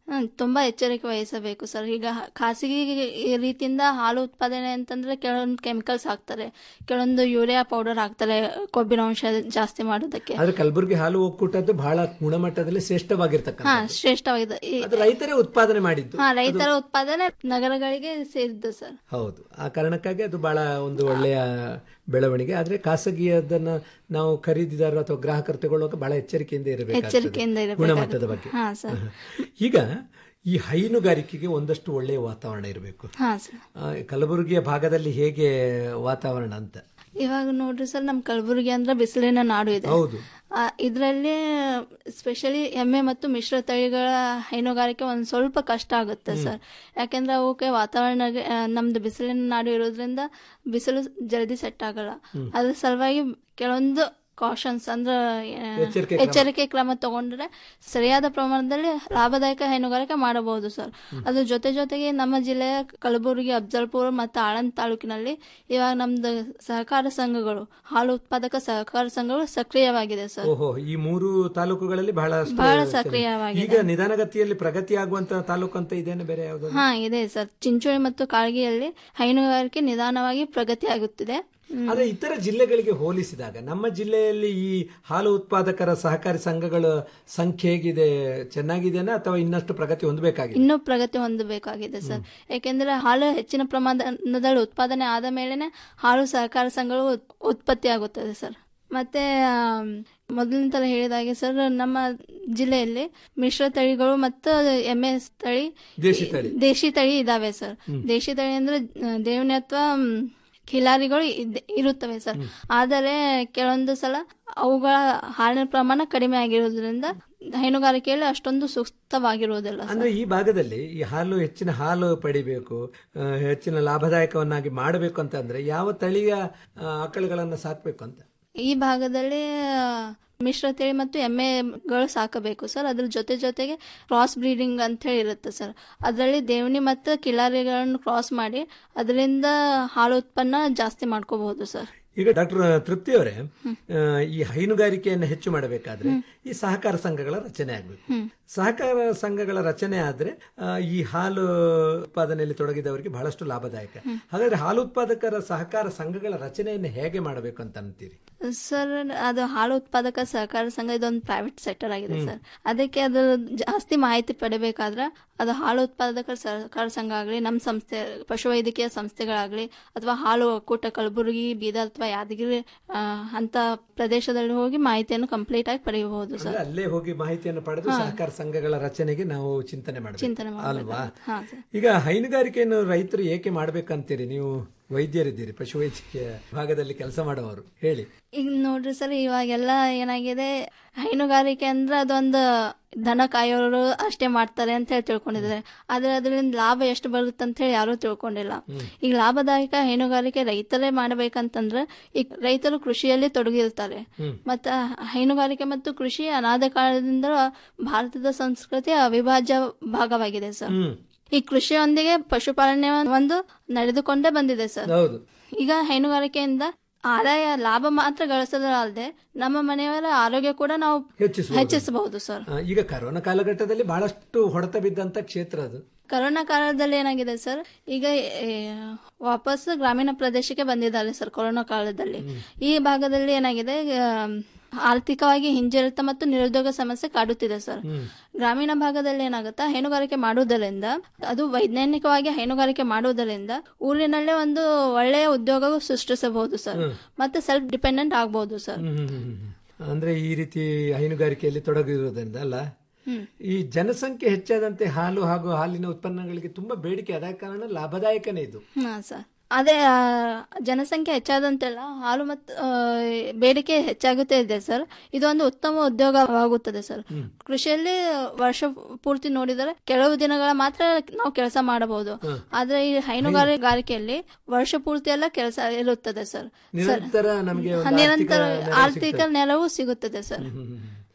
ಹ್ಮ್, ತುಂಬಾ ಎಚ್ಚರಿಕೆ ವಹಿಸಬೇಕು ಸರ್ ಈಗ ಹ- ಖಾಸಗಿ ಈ ರೀತಿಯಿಂದ ಹಾಲು ಉತ್ಪಾದನೆ ಅಂತಂದ್ರೆ ಕೆಲವೊಂದು ಕೆಮಿಕಲ್ಸ್ ಹಾಕ್ತಾರೆ ಕೆಲವೊಂದು ಯೂರಿಯಾ ಪೌಡರ್ ಹಾಕ್ತಾರೆ ಕೊಬ್ಬಿನ ಅಂಶ ಜಾಸ್ತಿ ಮಾಡೋದಕ್ಕೆ ಆದ್ರೆ ಕಲಬುರಗಿ ಹಾಲು ಒಕ್ಕೂಟದ್ದು ಬಹಳ ಗುಣಮಟ್ಟದಲ್ಲಿ ಹಾ ಶ್ರೇಷ್ಠವಾಗಿರ್ತಕ್ಕಂಥ ಶ್ರೇಷ್ಠವಾಗಿದೆ ಈ- ಅದು ರೈತರೇ ಉತ್ಪಾದನೆ ಮಾಡಿದ್ದು ಹಾ ರೈತರ ಉತ್ಪಾದನೆ ನಗರಗಳಿಗೆ ಸೇರಿದ್ದು ಸರ್ ಹೌದು ಆ ಕಾರಣಕ್ಕಾಗಿ ಅದು ಬಹಳ ಒಂದು ಒಳ್ಳೆಯ ಬೆಳವಣಿಗೆ ಆದ್ರೆ ಖಾಸಗಿಯದನ್ನ ನಾವು ಖರೀದಿದಾರರು ಅಥವಾ ಗ್ರಾಹಕರು ತಗೊಳ್ಳುವಾಗ ಬಹಳ ಎಚ್ಚರಿಕೆಯಿಂದ ಎಚ್ಚರಿಕೆಯಿಂದ ಇರಬೇಕು ಇರಬೇಕಾಗುತ್ತೆ. ಗುಣಮಟ್ಟದ ಬಗ್ಗೆ ಹಾ, ಸರ್. ಈಗ ಈ ಹೈನುಗಾರಿಕೆಗೆ ಒಂದಷ್ಟು ಒಳ್ಳೆಯ ವಾತಾವರಣ ಇರಬೇಕು ಹಾ ಸರ್ ಕಲಬುರಗಿಯ ಭಾಗದಲ್ಲಿ ಹೇಗೆ ವಾತಾವರಣ ಅಂತ ಇವಾಗ ನೋಡ್ರಿ ಸರ್ ನಮ್ ಕಲಬುರಗಿ ಅಂದ್ರೆ ಬಿಸಿಲಿನ ನಾಡು ಇದೆ ಹೌದು ಆ, ಇದ್ರಲ್ಲಿ ಸ್ಪೆಷಲಿ ಎಮ್ಮೆ ಮತ್ತು ಮಿಶ್ರ ತಳಿಗಳ ಹೈನುಗಾರಿಕೆ ಒಂದ್ ಸ್ವಲ್ಪ ಕಷ್ಟ ಆಗುತ್ತೆ ಹ್ಮ್. ಸರ್ ಯಾಕಂದ್ರೆ ಅವಕ್ಕೆ ವಾತಾವರಣ ಆ, ನಮ್ದು ಬಿಸಿಲಿನ ನಾಡು ಇರೋದ್ರಿಂದ ಬಿಸಿಲು ಜಲ್ದಿ ಸೆಟ್ ಆಗಲ್ಲ ಹ್ಮ್. ಅದ್ರ ಸಲುವಾಗಿ ಕೆಲವೊಂದು ಕಾಷನ್ಸ್ ಅಂದ್ರೆ ಆ, ಎಚ್ಚರಿಕೆ ಕ್ರಮ. ಎಚ್ಚರಿಕೆ ಕ್ರಮ ತಗೊಂಡ್ರೆ ಸರಿಯಾದ ಪ್ರಮಾಣದಲ್ಲಿ ಲಾಭದಾಯಕ ಹೈನುಗಾರಿಕೆ ಮಾಡಬಹುದು ಸರ್ ಅದ್ರ ಜೊತೆ ಜೊತೆಗೆ ನಮ್ಮ ಜಿಲ್ಲೆಯ ಕಲಬುರಗಿ ಅಫ್ಜಲ್ಪುರ ಮತ್ತು ಆಳಂದ್ ತಾಲೂಕಿನಲ್ಲಿ ಇವಾಗ ನಮ್ದು ಸಹಕಾರ ಸಂಘಗಳು ಹಾಲು ಉತ್ಪಾದಕ ಸಹಕಾರ ಸಂಘಗಳು ಸಕ್ರಿಯವಾಗಿದೆ ಸರ್ ಓಹೋ ಈ ಮೂರು ತಾಲೂಕುಗಳಲ್ಲಿ ಬಹಳ ಬಹಳ ಸಕ್ರಿಯವಾಗಿದೆ. ಈಗ ನಿಧಾನಗತಿಯಲ್ಲಿ ಪ್ರಗತಿ ಆಗುವಂತ ತಾಲೂಕು ಅಂತ ಇದೇನೆ ಬೇರೆ ಯಾವ್ದು ಹಾ ಇದೆ ಸರ್ ಚಿಂಚೋಳಿ ಮತ್ತು ಕಾಳಗಿಯಲ್ಲಿ ಹೈನುಗಾರಿಕೆ ನಿಧಾನವಾಗಿ ಪ್ರಗತಿ ಆಗುತ್ತಿದೆ ಹ್ಮ್. ಆದ್ರೆ ಇತರ ಜಿಲ್ಲೆಗಳಿಗೆ ಹೋಲಿಸಿದಾಗ ನಮ್ಮ ಜಿಲ್ಲೆಯಲ್ಲಿ ಈ ಹಾಲು ಉತ್ಪಾದಕರ ಸಹಕಾರಿ ಸಂಘಗಳ ಸಂಖ್ಯೆ ಹೇಗಿದೆ ಚೆನ್ನಾಗಿದೆನಾ ಅಥವಾ ಇನ್ನಷ್ಟು ಪ್ರಗತಿ ಹೊಂದಬೇಕಾಗಿದೆ ಇನ್ನೂ ಪ್ರಗತಿ ಹೊಂದಬೇಕಾಗಿದೆ ಸರ್ ಯಾಕೆಂದ್ರೆ ಹಾಲು ಹೆಚ್ಚಿನ ಪ್ರಮಾಣದಲ್ಲಿ ಉತ್ಪಾದನೆ ಆದ ಮೇಲೆನೆ ಹಾಲು ಸಹಕಾರ ಸಂಘಗಳು ಉತ್- ಉತ್ಪತ್ತಿ ಆಗುತ್ತದೆ ಸರ್ ಮತ್ತೆ ಆಮ್, ಮೊದಲಿನ ತರ ಹೇಳಿದಾಗೆ ಸರ್ ನಮ್ಮ ಜಿಲ್ಲೆಯಲ್ಲಿ ಮಿಶ್ರ ತಳಿಗಳು ಮತ್ತು ಎಮ್ಮೆ ತಳಿ ದೇಶಿ ತಳಿ. ದೇಶಿ ತಳಿ ಇದಾವೆ ಸರ್ ಹ್ಮ್. ದೇಶಿ ತಳಿ ಅಂದ್ರೆ ಆ, ದೇವನಿ ಅಥವಾ ಮ್, ಖಿಲಾರಿಗಳು ಇದ್- ಇರುತ್ತವೆ ಸರ್ ಆದರೆ ಕೆಲವೊಂದು ಸಲ ಅವುಗಳ ಹಾಲಿನ ಪ್ರಮಾಣ ಕಡಿಮೆ ಆಗಿರೋದ್ರಿಂದ ಹೈನುಗಾರಿಕೆಯಲ್ಲಿ ಅಷ್ಟೊಂದು ಸೂಕ್ತವಾಗಿರುವುದಿಲ್ಲ ಸರ್. ಅಂದ್ರೆ ಈ ಭಾಗದಲ್ಲಿ ಈ ಹಾಲು ಹೆಚ್ಚಿನ ಹಾಲು ಪಡಿಬೇಕು ಆ, ಹೆಚ್ಚಿನ ಲಾಭದಾಯಕವನ್ನಾಗಿ ಮಾಡಬೇಕು ಅಂತ ಅಂದ್ರೆ ಯಾವ ತಳಿಯ ಆ, ಆಕಳುಗಳನ್ನ ಸಾಕ್ಬೇಕು ಅಂತ ಈ ಭಾಗದಲ್ಲಿ ಆ, ಮಿಶ್ರ ತಳಿ ಮತ್ತು ಎಮ್ಮೆಗಳು ಸಾಕಬೇಕು ಸರ್ ಅದ್ರ ಜೊತೆ ಜೊತೆಗೆ ಕ್ರಾಸ್ ಬ್ರೀಡಿಂಗ್ ಅಂತ ಹೇಳಿ ಇರುತ್ತೆ ಸರ್ ಅದರಲ್ಲಿ ದೇವನಿ ಮತ್ತು ಕಿಲಾರಿಗಳನ್ನು ಕ್ರಾಸ್ ಮಾಡಿ ಅದರಿಂದ ಹಾಲು ಉತ್ಪನ್ನ ಜಾಸ್ತಿ ಮಾಡ್ಕೋಬಹುದು ಸರ್ ಈಗ ಡಾಕ್ಟರ್ ತೃಪ್ತಿ ಅವರೇ ಆ, ಈ ಹೈನುಗಾರಿಕೆಯನ್ನು ಹೆಚ್ಚು ಮಾಡಬೇಕಾದ್ರೆ ಈ ಸಹಕಾರ ಸಂಘಗಳ ರಚನೆ ಆಗಬೇಕು ಹ್ಮ್. ಸಹಕಾರ ಸಂಘಗಳ ರಚನೆ ಆದ್ರೆ ಆ, ಈ ಹಾಲು ಉತ್ಪಾದನೆಯಲ್ಲಿ ತೊಡಗಿದವರಿಗೆ ಬಹಳಷ್ಟು ಲಾಭದಾಯಕ ಹಾಗಾದ್ರೆ ಹಾಲು ಉತ್ಪಾದಕರ ಸಹಕಾರ ಸಂಘಗಳ ರಚನೆಯನ್ನು ಹೇಗೆ ಮಾಡಬೇಕು ಅಂತ ಅಂತೀರಿ ಸರ್ ಅದು ಹಾಲು ಉತ್ಪಾದಕ ಸಹಕಾರ ಸಂಘ ಇದೊಂದು ಪ್ರೈವೇಟ್ ಸೆಕ್ಟರ್ ಆಗಿದೆ ಹ್ಮ್. ಸರ್ ಅದಕ್ಕೆ ಅದು ಜಾಸ್ತಿ ಮಾಹಿತಿ ಪಡಿಬೇಕಾದ್ರೆ ಅದು ಹಾಲು ಉತ್ಪಾದಕರ ಸಹಕಾರ ಸಂಘ ಆಗಲಿ ನಮ್ಮ ಸಂಸ್ಥೆ ಪಶುವೈದ್ಯಕೀಯ ಸಂಸ್ಥೆಗಳಾಗಲಿ ಅಥವಾ ಹಾಲು ಒಕ್ಕೂಟ ಕಲಬುರಗಿ ಬೀದರ್ ಅಥವಾ ಯಾದಗಿರಿ ಆ, ಅಂತ ಪ್ರದೇಶದಲ್ಲಿ ಹೋಗಿ ಮಾಹಿತಿಯನ್ನು ಕಂಪ್ಲೀಟ್ ಆಗಿ ಪಡೆಯಬಹುದು ಅಂದ್ರೆ ಸರ್ ಅಲ್ಲೇ ಹೋಗಿ ಮಾಹಿತಿಯನ್ನು ಪಡೆದು ಹಾ. ಸಹಕಾರ ಸಂಘಗಳ ರಚನೆಗೆ ನಾವು ಚಿಂತನೆ ಮಾಡಬೇಕು ಚಿಂತನೆ ಅಲ್ವಾ ಮಾಡಬೇಕು ಹಾ ಸರ್ ಈಗ ಹೈನುಗಾರಿಕೆಯನ್ನು ರೈತರು ಏಕೆ ಮಾಡ್ಬೇಕಂತೀರಿ ನೀವು ವೈದ್ಯರಿದ್ದೀರಿ ಪಶುವೈದ್ಯಕೀಯ ಭಾಗದಲ್ಲಿ ಕೆಲಸ ಮಾಡುವವರು ಹೇಳಿ ಈಗ ನೋಡ್ರಿ ಸರ್ ಇವಾಗೆಲ್ಲ ಏನಾಗಿದೆ ಹೈನುಗಾರಿಕೆ ಅಂದ್ರೆ ಅದೊಂದು ದನ ಕಾಯೋರು ಅಷ್ಟೇ ಮಾಡ್ತಾರೆ ಅಂತ ಹೇಳಿ ತಿಳ್ಕೊಂಡಿದ್ದಾರೆ ಆದ್ರೆ ಅದರಿಂದ ಲಾಭ ಎಷ್ಟು ಬರುತ್ತೆ ಅಂತ ಹೇಳಿ ಯಾರು ತಿಳ್ಕೊಂಡಿಲ್ಲ ಈಗ ಲಾಭದಾಯಕ ಹೈನುಗಾರಿಕೆ ರೈತರೇ ಮಾಡಬೇಕಂತಂದ್ರೆ ಈಗ ರೈತರು ಕೃಷಿಯಲ್ಲಿ ತೊಡಗಿರ್ತಾರೆ ಹ್ಮ್. ಮತ್ತ ಹೈನುಗಾರಿಕೆ ಮತ್ತು ಕೃಷಿ ಅನಾದ ಕಾಲದಿಂದ ಭಾರತದ ಸಂಸ್ಕೃತಿಯ ಅವಿಭಾಜ್ಯ ಭಾಗವಾಗಿದೆ ಸರ್ ಈ ಕೃಷಿಯೊಂದಿಗೆ ಪಶುಪಾಲನೆ ಒಂದು ನಡೆದುಕೊಂಡೇ ಬಂದಿದೆ ಸರ್ ಹೌದು ಈಗ ಹೈನುಗಾರಿಕೆಯಿಂದ ಆದಾಯ ಲಾಭ ಮಾತ್ರ ಗಳಿಸೋದಲ್ಲದೆ ನಮ್ಮ ಮನೆಯವರ ಆರೋಗ್ಯ ಕೂಡ ನಾವು ಹೆಚ್ಚಿಸಬಹುದು. ಹೆಚ್ಚಿಸಬಹುದು ಸರ್ ಆ, ಈಗ ಕರೋನಾ ಕಾಲಘಟ್ಟದಲ್ಲಿ ಬಹಳಷ್ಟು ಹೊಡೆತ ಬಿದ್ದಂತ ಕ್ಷೇತ್ರ ಅದು ಕರೋನಾ ಕಾಲದಲ್ಲಿ ಏನಾಗಿದೆ ಸರ್ ಈಗ ಏ, ವಾಪಸ್ ಗ್ರಾಮೀಣ ಪ್ರದೇಶಕ್ಕೆ ಬಂದಿದ್ದಾರೆ ಸರ್ ಕೊರೋನಾ ಕಾಲದಲ್ಲಿ ಈ ಭಾಗದಲ್ಲಿ ಏನಾಗಿದೆ ಆ, ಆರ್ಥಿಕವಾಗಿ ಹಿಂಜರಿತ ಮತ್ತು ನಿರುದ್ಯೋಗ ಸಮಸ್ಯೆ ಕಾಡುತ್ತಿದೆ ಸರ್ ಗ್ರಾಮೀಣ ಭಾಗದಲ್ಲಿ ಏನಾಗುತ್ತಾ ಹೈನುಗಾರಿಕೆ ಮಾಡುವುದರಿಂದ ಅದು ವೈಜ್ಞಾನಿಕವಾಗಿ ಹೈನುಗಾರಿಕೆ ಮಾಡುವುದರಿಂದ ಊರಿನಲ್ಲೇ ಒಂದು ಒಳ್ಳೆಯ ಉದ್ಯೋಗ ಸೃಷ್ಟಿಸಬಹುದು ಸರ್ ಹ್ಮ್. ಮತ್ತೆ ಸೆಲ್ಫ್ ಡಿಪೆಂಡೆಂಟ್ ಆಗಬಹುದು sir hmm, hmm, hmm, hmm. ಅಂದ್ರೆ ಈ ರೀತಿ ಹೈನುಗಾರಿಕೆಯಲ್ಲಿ ತೊಡಗಿರುವುದರಿಂದ ಅಲ್ಲ ಹ್ಮ್. ಈ ಜನಸಂಖ್ಯೆ ಹೆಚ್ಚಾದಂತೆ ಹಾಲು ಹಾಗೂ ಹಾಲಿನ ಉತ್ಪನ್ನಗಳಿಗೆ ತುಂಬಾ ಬೇಡಿಕೆ ಆದ ಕಾರಣ ಲಾಭದಾಯಕನೇ ಇದು ಹಾ ಸರ್ ಅದೇ ಆ, ಜನಸಂಖ್ಯೆ ಹೆಚ್ಚಾದಂತೆಲ್ಲ ಹಾಲು ಮತ್ತು ಆ, ಬೇಡಿಕೆ ಹೆಚ್ಚಾಗುತ್ತೇ ಇದೆ ಸರ್ ಇದೊಂದು ಉತ್ತಮ ಉದ್ಯೋಗವಾಗುತ್ತದೆ ಸರ್ ಕೃಷಿಯಲ್ಲಿ ವರ್ಷ ಪೂರ್ತಿ ನೋಡಿದರೆ ಕೆಲವು ದಿನಗಳ ಮಾತ್ರ ನಾವು ಕೆಲಸ ಮಾಡಬಹುದು ಆದ್ರೆ ಈ ಹೈನುಗಾರಿಕೆಯಲ್ಲಿ ವರ್ಷ ಪೂರ್ತಿ ಎಲ್ಲ ಕೆಲಸ ಇರುತ್ತದೆ ಸರ್ ಸರ್ ನಿರಂತರ ನಮಗೆ ಒಂದು ನಿರಂತರ ಆರ್ಥಿಕ ನೆರವು ಆರ್ಥಿಕ ಸಿಗ್ತದೆ. ನೆರವು ಸಿಗುತ್ತದೆ ಸರ್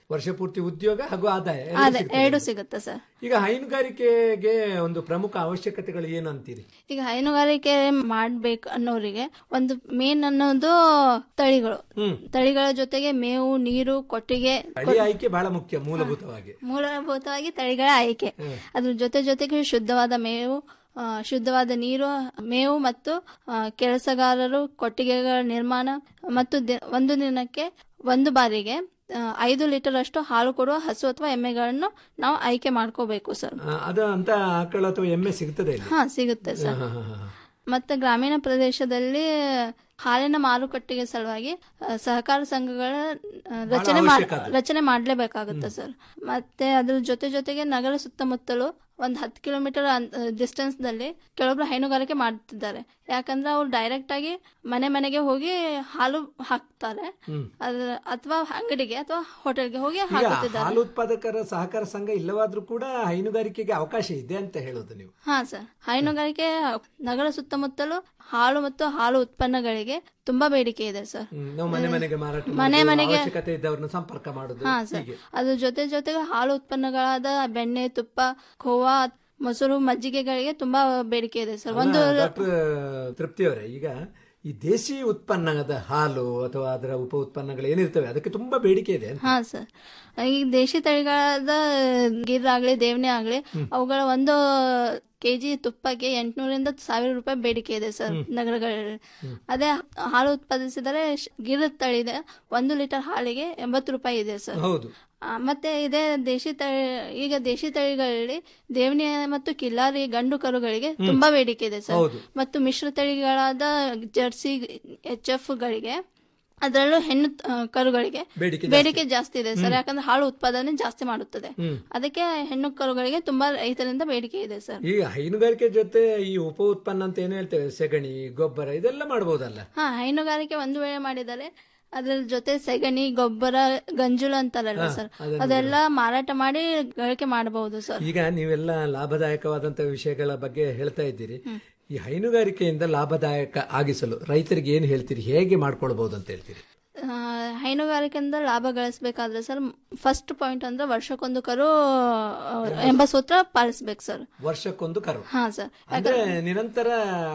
ವರ್ಷ ಪೂರ್ತಿ ಉದ್ಯೋಗ ಹಾಗೂ ಆದಾಯ ಎರಡೂ ಅದೇ ಸಿಗ್ತದೆ. ಎರಡು ಸಿಗುತ್ತೆ ಸರ್ ಈಗ ಹೈನುಗಾರಿಕೆಗೆ ಒಂದು ಪ್ರಮುಖ ಅವಶ್ಯಕತೆಗಳು ಏನು ಅಂತೀರಿ ಈಗ ಹೈನುಗಾರಿಕೆ ಮಾಡ್ಬೇಕು ಅನ್ನೋರಿಗೆ ಒಂದು ಮೇನ್ ಅನ್ನೋದು ತಳಿಗಳು ಹ್ಮ್. ತಳಿಗಳ ಜೊತೆಗೆ ಮೇವು ನೀರು ಕೊಟ್ಟಿಗೆ ತಳಿ ಆಯ್ಕೆ ಬಹಳ ಮುಖ್ಯ ಮೂಲಭೂತವಾಗಿ ಮೂಲಭೂತವಾಗಿ ತಳಿಗಳ ಆಯ್ಕೆ ಹ್ಮ್. ಅದ್ರ ಜೊತೆ ಜೊತೆಗೆ ಶುದ್ಧವಾದ ಮೇವು ಆ, ಶುದ್ಧವಾದ ನೀರು ಮೇವು ಮತ್ತು ಆ, ಕೆಲಸಗಾರರು ಕೊಟ್ಟಿಗೆಗಳ ನಿರ್ಮಾಣ ಮತ್ತು ದಿ- ಒಂದು ದಿನಕ್ಕೆ ಒಂದು ಬಾರಿಗೆ ಆ, ಐದು ಲೀಟರ್ ಅಷ್ಟು ಹಾಲು ಕೊಡುವ ಹಸು ಅಥವಾ ಎಮ್ಮೆಗಳನ್ನು ನಾವು ಆಯ್ಕೆ ಮಾಡ್ಕೋಬೇಕು ಸರ್ ಆ, ಅದು ಅಂತ ಆಕಳು ಅಥವಾ ಎಮ್ಮೆ ಸಿಗ್ತದೆ ಇಲ್ಲಿ ಹಾ ಸಿಗುತ್ತೆ ಸರ್ ಹಾ, ಹಾ, ಹಾ, ಹಾ. ಮತ್ತೆ ಗ್ರಾಮೀಣ ಪ್ರದೇಶದಲ್ಲಿ ಹಾಲಿನ ಮಾರುಕಟ್ಟೆಗೆ ಸಲುವಾಗಿ ಆ, ಸಹಕಾರ ಸಂಘಗಳ ಆ, ರಚನೆ ಮಾಡ್- ಅವಶ್ಯಕ ಅದು. ರಚನೆ ಮಾಡಲೇಬೇಕಾಗುತ್ತೆ ಸರ್ ಮತ್ತೆ ಅದ್ರ ಜೊತೆ ಜೊತೆಗೆ ನಗರ ಸುತ್ತಮುತ್ತಲು ಒಂದು ಹತ್ತು ಕಿಲೋಮೀಟರ್ ಡಿಸ್ಟೆನ್ಸ್ ದಲ್ಲಿ ಕೆಲವೊಬ್ರು ಹೈನುಗಾರಿಕೆ ಮಾಡ್ತಿದ್ದಾರೆ ಯಾಕಂದ್ರೆ ಅವ್ರು ಡೈರೆಕ್ಟ್ ಆಗಿ ಮನೆ ಮನೆಗೆ ಹೋಗಿ ಹಾಲು ಹಾಕ್ತಾರೆ ಹ್ಮ್. ಅದ್ರ ಅಥವಾ ಅಂಗಡಿಗೆ ಅಥವಾ ಹೋಟೆಲ್ಗೆ ಹೋಗಿ ಈಗ ಹಾಕುತ್ತಿದ್ದಾರೆ ಹಾಲು ಉತ್ಪಾದಕರ ಸಹಕಾರ ಸಂಘ ಇಲ್ಲವಾದ್ರೂ ಕೂಡ ಹೈನುಗಾರಿಕೆಗೆ ಅವಕಾಶ ಇದೆ ಅಂತ ಹೇಳೋದು ನೀವು ಹಾ ಸರ್ ಹೈನುಗಾರಿಕೆ ನಗರ ಸುತ್ತಮುತ್ತಲು ಹಾಲು ಮತ್ತು ಹಾಲು ಉತ್ಪನ್ನಗಳಿಗೆ ತುಂಬಾ ಬೇಡಿಕೆ ಇದೆ ಸರ್ ಹ್ಮ್, ನಾವು ಮನೆ ಮನೆಗೆ ಮಾರಾಟ ಮನೆ ಮಾಡೋದು, ಮನೆಗೆ- ಅವಶ್ಯಕತೆ ಇದ್ದವ್ರನ್ನ ಸಂಪರ್ಕ ಮಾಡುದು ಹಾ ಸರ್ ಹೀಗೆ ಅದ್ರ ಜೊತೆ ಜೊತೆಗೆ ಹಾಲು ಉತ್ಪನ್ನಗಳಾದ ಬೆಣ್ಣೆ ತುಪ್ಪ ಖೋವಾ ಮೊಸರು ಮಜ್ಜಿಗೆಗಳಿಗೆ ತುಂಬಾ ಬೇಡಿಕೆ ಇದೆ ಸರ್ ಒಂದು ಡಾಕ್ಟರ್ ತೃಪ್ತಿಯವರೇ ಈಗ ಈ ದೇಸಿ ಉತ್ಪನ್ನದ ಹಾಲು ಅಥವಾ ಅದರ ಉಪ ಉತ್ಪನ್ನಗಳು ಏನಿರ್ತವೆ ಅದಕ್ಕೆ ತುಂಬಾ ಬೇಡಿಕೆ ಇದೆ ಅಂತ. ಹಾ ಸರ್ ಈ ದೇಶಿ ತಳಿಗಳಾದ ಗಿರ್ ಆಗ್ಲಿ ದೇವಣೆ ಆಗ್ಲಿ ಅವುಗಳ ಒಂದು ಕೆಜಿ ತುಪ್ಪಕ್ಕೆ ಎಂಟುನೂರಿಂದ ಸಾವಿರ ರೂಪಾಯಿ ಬೇಡಿಕೆ ಇದೆ ಸರ್ ನಗರಗಳಲ್ಲಿ ಅದೇ ಹಾಲು ಉತ್ಪಾದಿಸಿದರೆ ಶ್- ಗಿರ್ ತಳಿದೆ ಒಂದು ಲೀಟರ್ ಹಾಲಿಗೆ ಎಂಬತ್ತು ರೂಪಾಯಿ ಇದೆ ಸರ್ ಹೌದು ಆ, ಮತ್ತೆ ಇದೇ ದೇಶಿ ತಳಿ ಈಗ ದೇಶಿ ತಳಿಗಳಲ್ಲಿ ದೇವಣಿ ಮತ್ತು ಕಿಲ್ಲಾರಿ ಗಂಡು ಕರುಗಳಿಗೆ ತುಂಬಾ ಬೇಡಿಕೆ ಇದೆ ಸರ್ ಹೌದು. ಮತ್ತು ಮಿಶ್ರ ತಳಿಗಳಾದ ಜರ್ಸಿ ಎಚ್ ಎಫ್ ಗಳಿಗೆ ಅದರಲ್ಲೂ ಹೆಣ್ಣು ಆ, ಕರುಗಳಿಗೆ ಬೇಡಿಕೆ ಬೇಡಿಕೆ ಜಾಸ್ತಿ ಇದೆ ಸರ್ ಯಾಕಂದ್ರೆ ಹಾಲು ಉತ್ಪಾದನೆ ಜಾಸ್ತಿ ಮಾಡುತ್ತದೆ ಹ್ಮ್. ಅದಕ್ಕೆ ಹೆಣ್ಣು ಕರುಗಳಿಗೆ ತುಂಬಾ ರೈತರಿಂದ ಬೇಡಿಕೆ ಇದೆ ಸರ್ ಈಗ ಹೈನುಗಾರಿಕೆ ಜೊತೆ ಈ ಉಪ ಉತ್ಪನ್ನ ಅಂತ ಏನ್ ಹೇಳ್ತೇವೆ ಸೆಗಣಿ ಗೊಬ್ಬರ ಇದೆಲ್ಲ ಮಾಡಬಹುದಲ್ಲ ಹಾ ಹೈನುಗಾರಿಕೆ ಒಂದು ವೇಳೆ ಮಾಡಿದರೆ ಅದರ ಜೊತೆ ಸೆಗಣಿ ಗೊಬ್ಬರ ಗಂಜುಲ ಅಂತಾರಲ್ಲ ಹಾ, ಸರ್ ಅದನ್ನು ಅದೆಲ್ಲ ಮಾರಾಟ ಮಾಡಿ ಗಳಿಕೆ ಮಾಡಬಹುದು ಸರ್ ಈಗ ನೀವೆಲ್ಲ ಲಾಭದಾಯಕವಾದಂತ ವಿಷಯಗಳ ಬಗ್ಗೆ ಹೇಳ್ತಾ ಇದ್ದೀರಿ ಈ ಹೈನುಗಾರಿಕೆಯಿಂದ ಲಾಭದಾಯಕ ಆಗಿಸಲು ರೈತರಿಗೆ ಏನ್ ಹೇಳ್ತೀರಿ ಹೇಗೆ ಮಾಡ್ಕೊಳ್ಬಹುದು ಅಂತ ಹೇಳ್ತೀರಿ ಆ, ಹೈನುಗಾರಿಕೆಯಿಂದ ಲಾಭ ಗಳಿಸಬೇಕಾದ್ರೆ ಸರ್ ಫಸ್ಟ್ ಪಾಯಿಂಟ್ ಅಂದ್ರೆ ವರ್ಷಕ್ಕೊಂದು ಕರು ಆ, ಎಂಬ ಸೂತ್ರ ಪಾಲಿಸ್ಬೇಕು ಸರ್ ವರ್ಷಕ್ಕೊಂದು ಕರು ಹಾ ಸರ್ ಅಂದ್ರೆ ನಿರಂತರ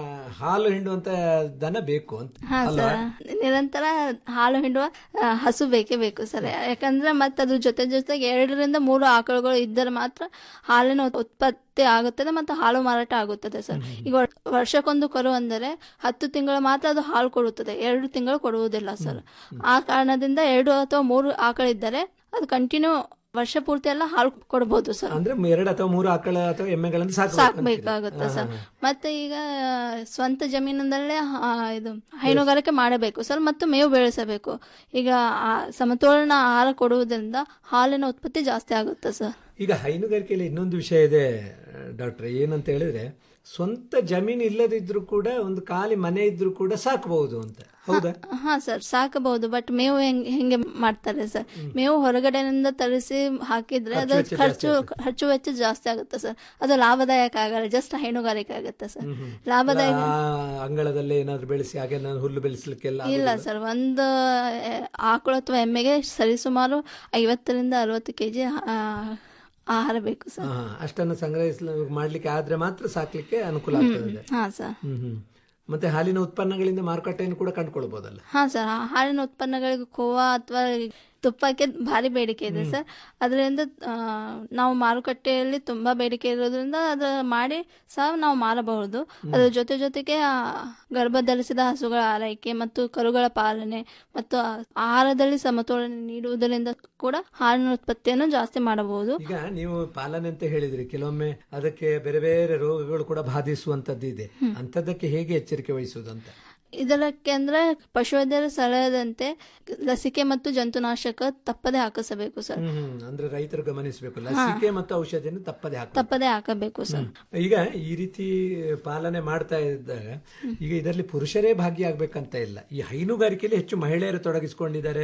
ಹಾಲು ಹಿಂಡುವಂತ ದನ ಬೇಕು ಅಂತ ಹಾ ಅಲ್ವಾ ಸರ್ ನಿರಂತರ ಹಾಲು ಹಿಂಡುವ ಆ, ಹಸು ಬೇಕೇ ಬೇಕು ಸರ್ ಯಾಕಂದ್ರೆ ಮತ್ತೆ ಅದ್ರ ಜೊತೆ ಜೊತೆಗೆ ಎರಡರಿಂದ ಮೂರು ಆಕಳುಗಳು ಇದ್ದರೆ ಮಾತ್ರ ಹಾಲಿನ ಉತ್ಪತ್ತಿ ಆಗುತ್ತದೆ ಮತ್ತು ಹಾಲು ಮಾರಾಟ ಆಗುತ್ತದೆ ಸರ್ ಈಗ ವರ್- ವರ್ಷಕ್ಕೊಂದು ಕರು ಅಂದರೆ ಹತ್ತು ತಿಂಗಳು ಮಾತ್ರ ಅದು ಹಾಲು ಕೊಡುತ್ತದೆ ಎರಡು ತಿಂಗಳು ಕೊಡುವುದಿಲ್ಲ ಸರ್ ಆ ಕಾರಣದಿಂದ ಎರಡು ಅಥವಾ ಮೂರು ಆಕಳಿದ್ದರೆ ಅದು ಕಂಟಿನ್ಯೂ ವರ್ಷ ಪೂರ್ತಿ ಎಲ್ಲ ಹಾಲು ಕೊಡಬಹುದು ಸರ್ ಅಂದ್ರೆ ಎರಡು ಅಥವಾ ಮೂರು ಆಕಳ ಅಥವಾ ಎಮ್ಮೆಗಳನ್ನು ಸಾಕು ಸಾಕ್ಬೇಕಾಗುತ್ತೆ ಸರ್ ಮತ್ತೆ ಈಗ ಸ್ವಂತ ಜಮೀನಿನಲ್ಲೇ ಆ, ಇದು ಹೈನುಗಾರಿಕೆ ಮಾಡಬೇಕು ಸರ್ ಮತ್ತು ಮೇವು ಬೆಳೆಸಬೇಕು ಈಗ ಆ ಸಮತೋಲನ ಆಹಾರ ಕೊಡುವುದರಿಂದ ಹಾಲಿನ ಉತ್ಪತ್ತಿ ಜಾಸ್ತಿ ಆಗುತ್ತೆ ಸರ್ ಈಗ ಹೈನುಗಾರಿಕೆಯಲ್ಲಿ ಇನ್ನೊಂದು ವಿಷಯ ಇದೆ ಡಾಕ್ಟ್ರೆ ಏನಂತ ಹೇಳಿದ್ರೆ ಸ್ವಂತ ಜಮೀನು ಇಲ್ಲದಿದ್ರು ಕೂಡ ಒಂದು ಖಾಲಿ ಮನೆ ಇದ್ರೂ ಕೂಡ ಸಾಕಬಹುದು ಅಂತ ಹೌದಾ ಹಾ ಸರ್ ಸಾಕಬಹುದು ಬಟ್ ಮೇವು ಹೆಂಗ್ ಹೆಂಗೆ ಮಾಡ್ತಾರೆ ಸರ್ ಮೇವು ಹೊರಗಡೆನಿಂದ ತರಿಸಿ ಹಾಕಿದ್ರೆ ಅದು ಖರ್ಚು ವೆಚ್ಚ ಖರ್ಚು ಜಾಸ್ತಿ ಖರ್ಚು ವೆಚ್ಚ ಜಾಸ್ತಿ ಆಗುತ್ತೆ ಸರ್ ಅದು ಲಾಭದಾಯಕ ಆಗಲ್ಲ ಜಸ್ಟ್ ಹೈನುಗಾರಿಕೆ ಆಗುತ್ತೆ ಸರ್ ಲಾಭದಾಯಕ ಆ ಅಂಗಳದಲ್ಲೇ ಏನಾದ್ರು ಬೆಳೆಸಿ ಹಾಗೆ ನಾನು ಹುಲ್ಲು ಬೆಳೆಸಲಿಕ್ಕೆಲ್ಲ ಇಲ್ಲ ಸರ್ ಒಂದು ಆ, ಆಕಳು ಅಥವಾ ಎಮ್ಮೆಗೆ ಸರಿಸುಮಾರು ಐವತ್ತರಿಂದ ಅರವತ್ತು ಕೆಜಿ ಆಹಾರ ಬೇಕು ಸರ್ ಹಾ, ಅಷ್ಟನ್ನು ಸಂಗ್ರಹಿಸಲು ಮಾಡ್ಲಿಕ್ಕೆ ಆದ್ರೆ ಮಾತ್ರ ಸಾಕ್ಲಿಕ್ಕೆ ಅನುಕೂಲ ಆಗ್ತದೆ ಹಾ ಸರ್ ಹ್ಮ್ ಹ್ಮ್ ಮತ್ತೆ ಹಾಲಿನ ಉತ್ಪನ್ನಗಳಿಂದ ಮಾರುಕಟ್ಟೆಯನ್ನು ಕೂಡ ಕಂಡುಕೊಳ್ಬಹುದಲ್ಲ ಹಾ ಸರ್ ಆ ಹಾಲಿನ ಉತ್ಪನ್ನಗಳಿಗೆ ಖೋವಾ ಅಥವಾ ತುಪ್ಪಕ್ಕೆ ಭಾರಿ ಬೇಡಿಕೆ ಇದೆ ಸರ್ ಅದರಿಂದ ಆ, ನಾವು ಮಾರುಕಟ್ಟೆಯಲ್ಲಿ ತುಂಬಾ ಬೇಡಿಕೆ ಇರೋದ್ರಿಂದ ಅದು ಮಾಡಿ ಸಹ ನಾವು ಮಾರಬಹುದು ಅದರ ಜೊತೆ ಜೊತೆಗೆ ಆ, ಗರ್ಭಧರಿಸಿದ ಹಸುಗಳ ಆರೈಕೆ ಮತ್ತು ಕರುಗಳ ಪಾಲನೆ ಮತ್ತು ಆ- ಆಹಾರದಲ್ಲಿ ಸಮತೋಲನ ನೀಡುವುದರಿಂದ ಕೂಡ ಹಾಲಿನ ಉತ್ಪತ್ತಿಯನ್ನು ಜಾಸ್ತಿ ಮಾಡಬಹುದು ಈಗ ನೀವು ಪಾಲನೆ ಅಂತ ಹೇಳಿದ್ರಿ ಕೆಲವೊಮ್ಮೆ ಅದಕ್ಕೆ ಬೇರೆ ಬೇರೆ ರೋಗಗಳು ಕೂಡ ಬಾಧಿಸುವಂತದ್ದು ಇದೆ ಅಂತದಕ್ಕೆ ಹೇಗೆ ಎಚ್ಚರಿಕೆ ವಹಿಸುವುದು ಅಂತ ಇದಕ್ಕೆ ಅಂದ್ರೆ ಪಶುವೈದ್ಯರ ಸಲಹೆದಂತೆ ಲಸಿಕೆ ಮತ್ತು ಜಂತುನಾಶಕ ತಪ್ಪದೆ ಹಾಕಿಸಬೇಕು ಸರ್ ಹ್ಮ್ ಹ್ಮ್. ಅಂದ್ರೆ ರೈತರು ಗಮನಿಸಬೇಕು ಲಸಿಕೆ ಮತ್ತು ಔಷಧಿಯನ್ನು ತಪ್ಪದೆ ಹಾಕ ತಪ್ಪದೆ ಹಾಕಬೇಕು ಸರ್ ಈಗ ಈ ರೀತಿ ಪಾಲನೆ ಮಾಡ್ತಾ ಇದ್ದಾಗ ಈಗ ಇದರಲ್ಲಿ ಪುರುಷರೇ ಭಾಗಿಯಾಗಬೇಕಂತ ಇಲ್ಲ ಈ ಹೈನುಗಾರಿಕೆಯಲ್ಲಿ ಹೆಚ್ಚು ಮಹಿಳೆಯರು ತೊಡಗಿಸಿಕೊಂಡಿದ್ದಾರೆ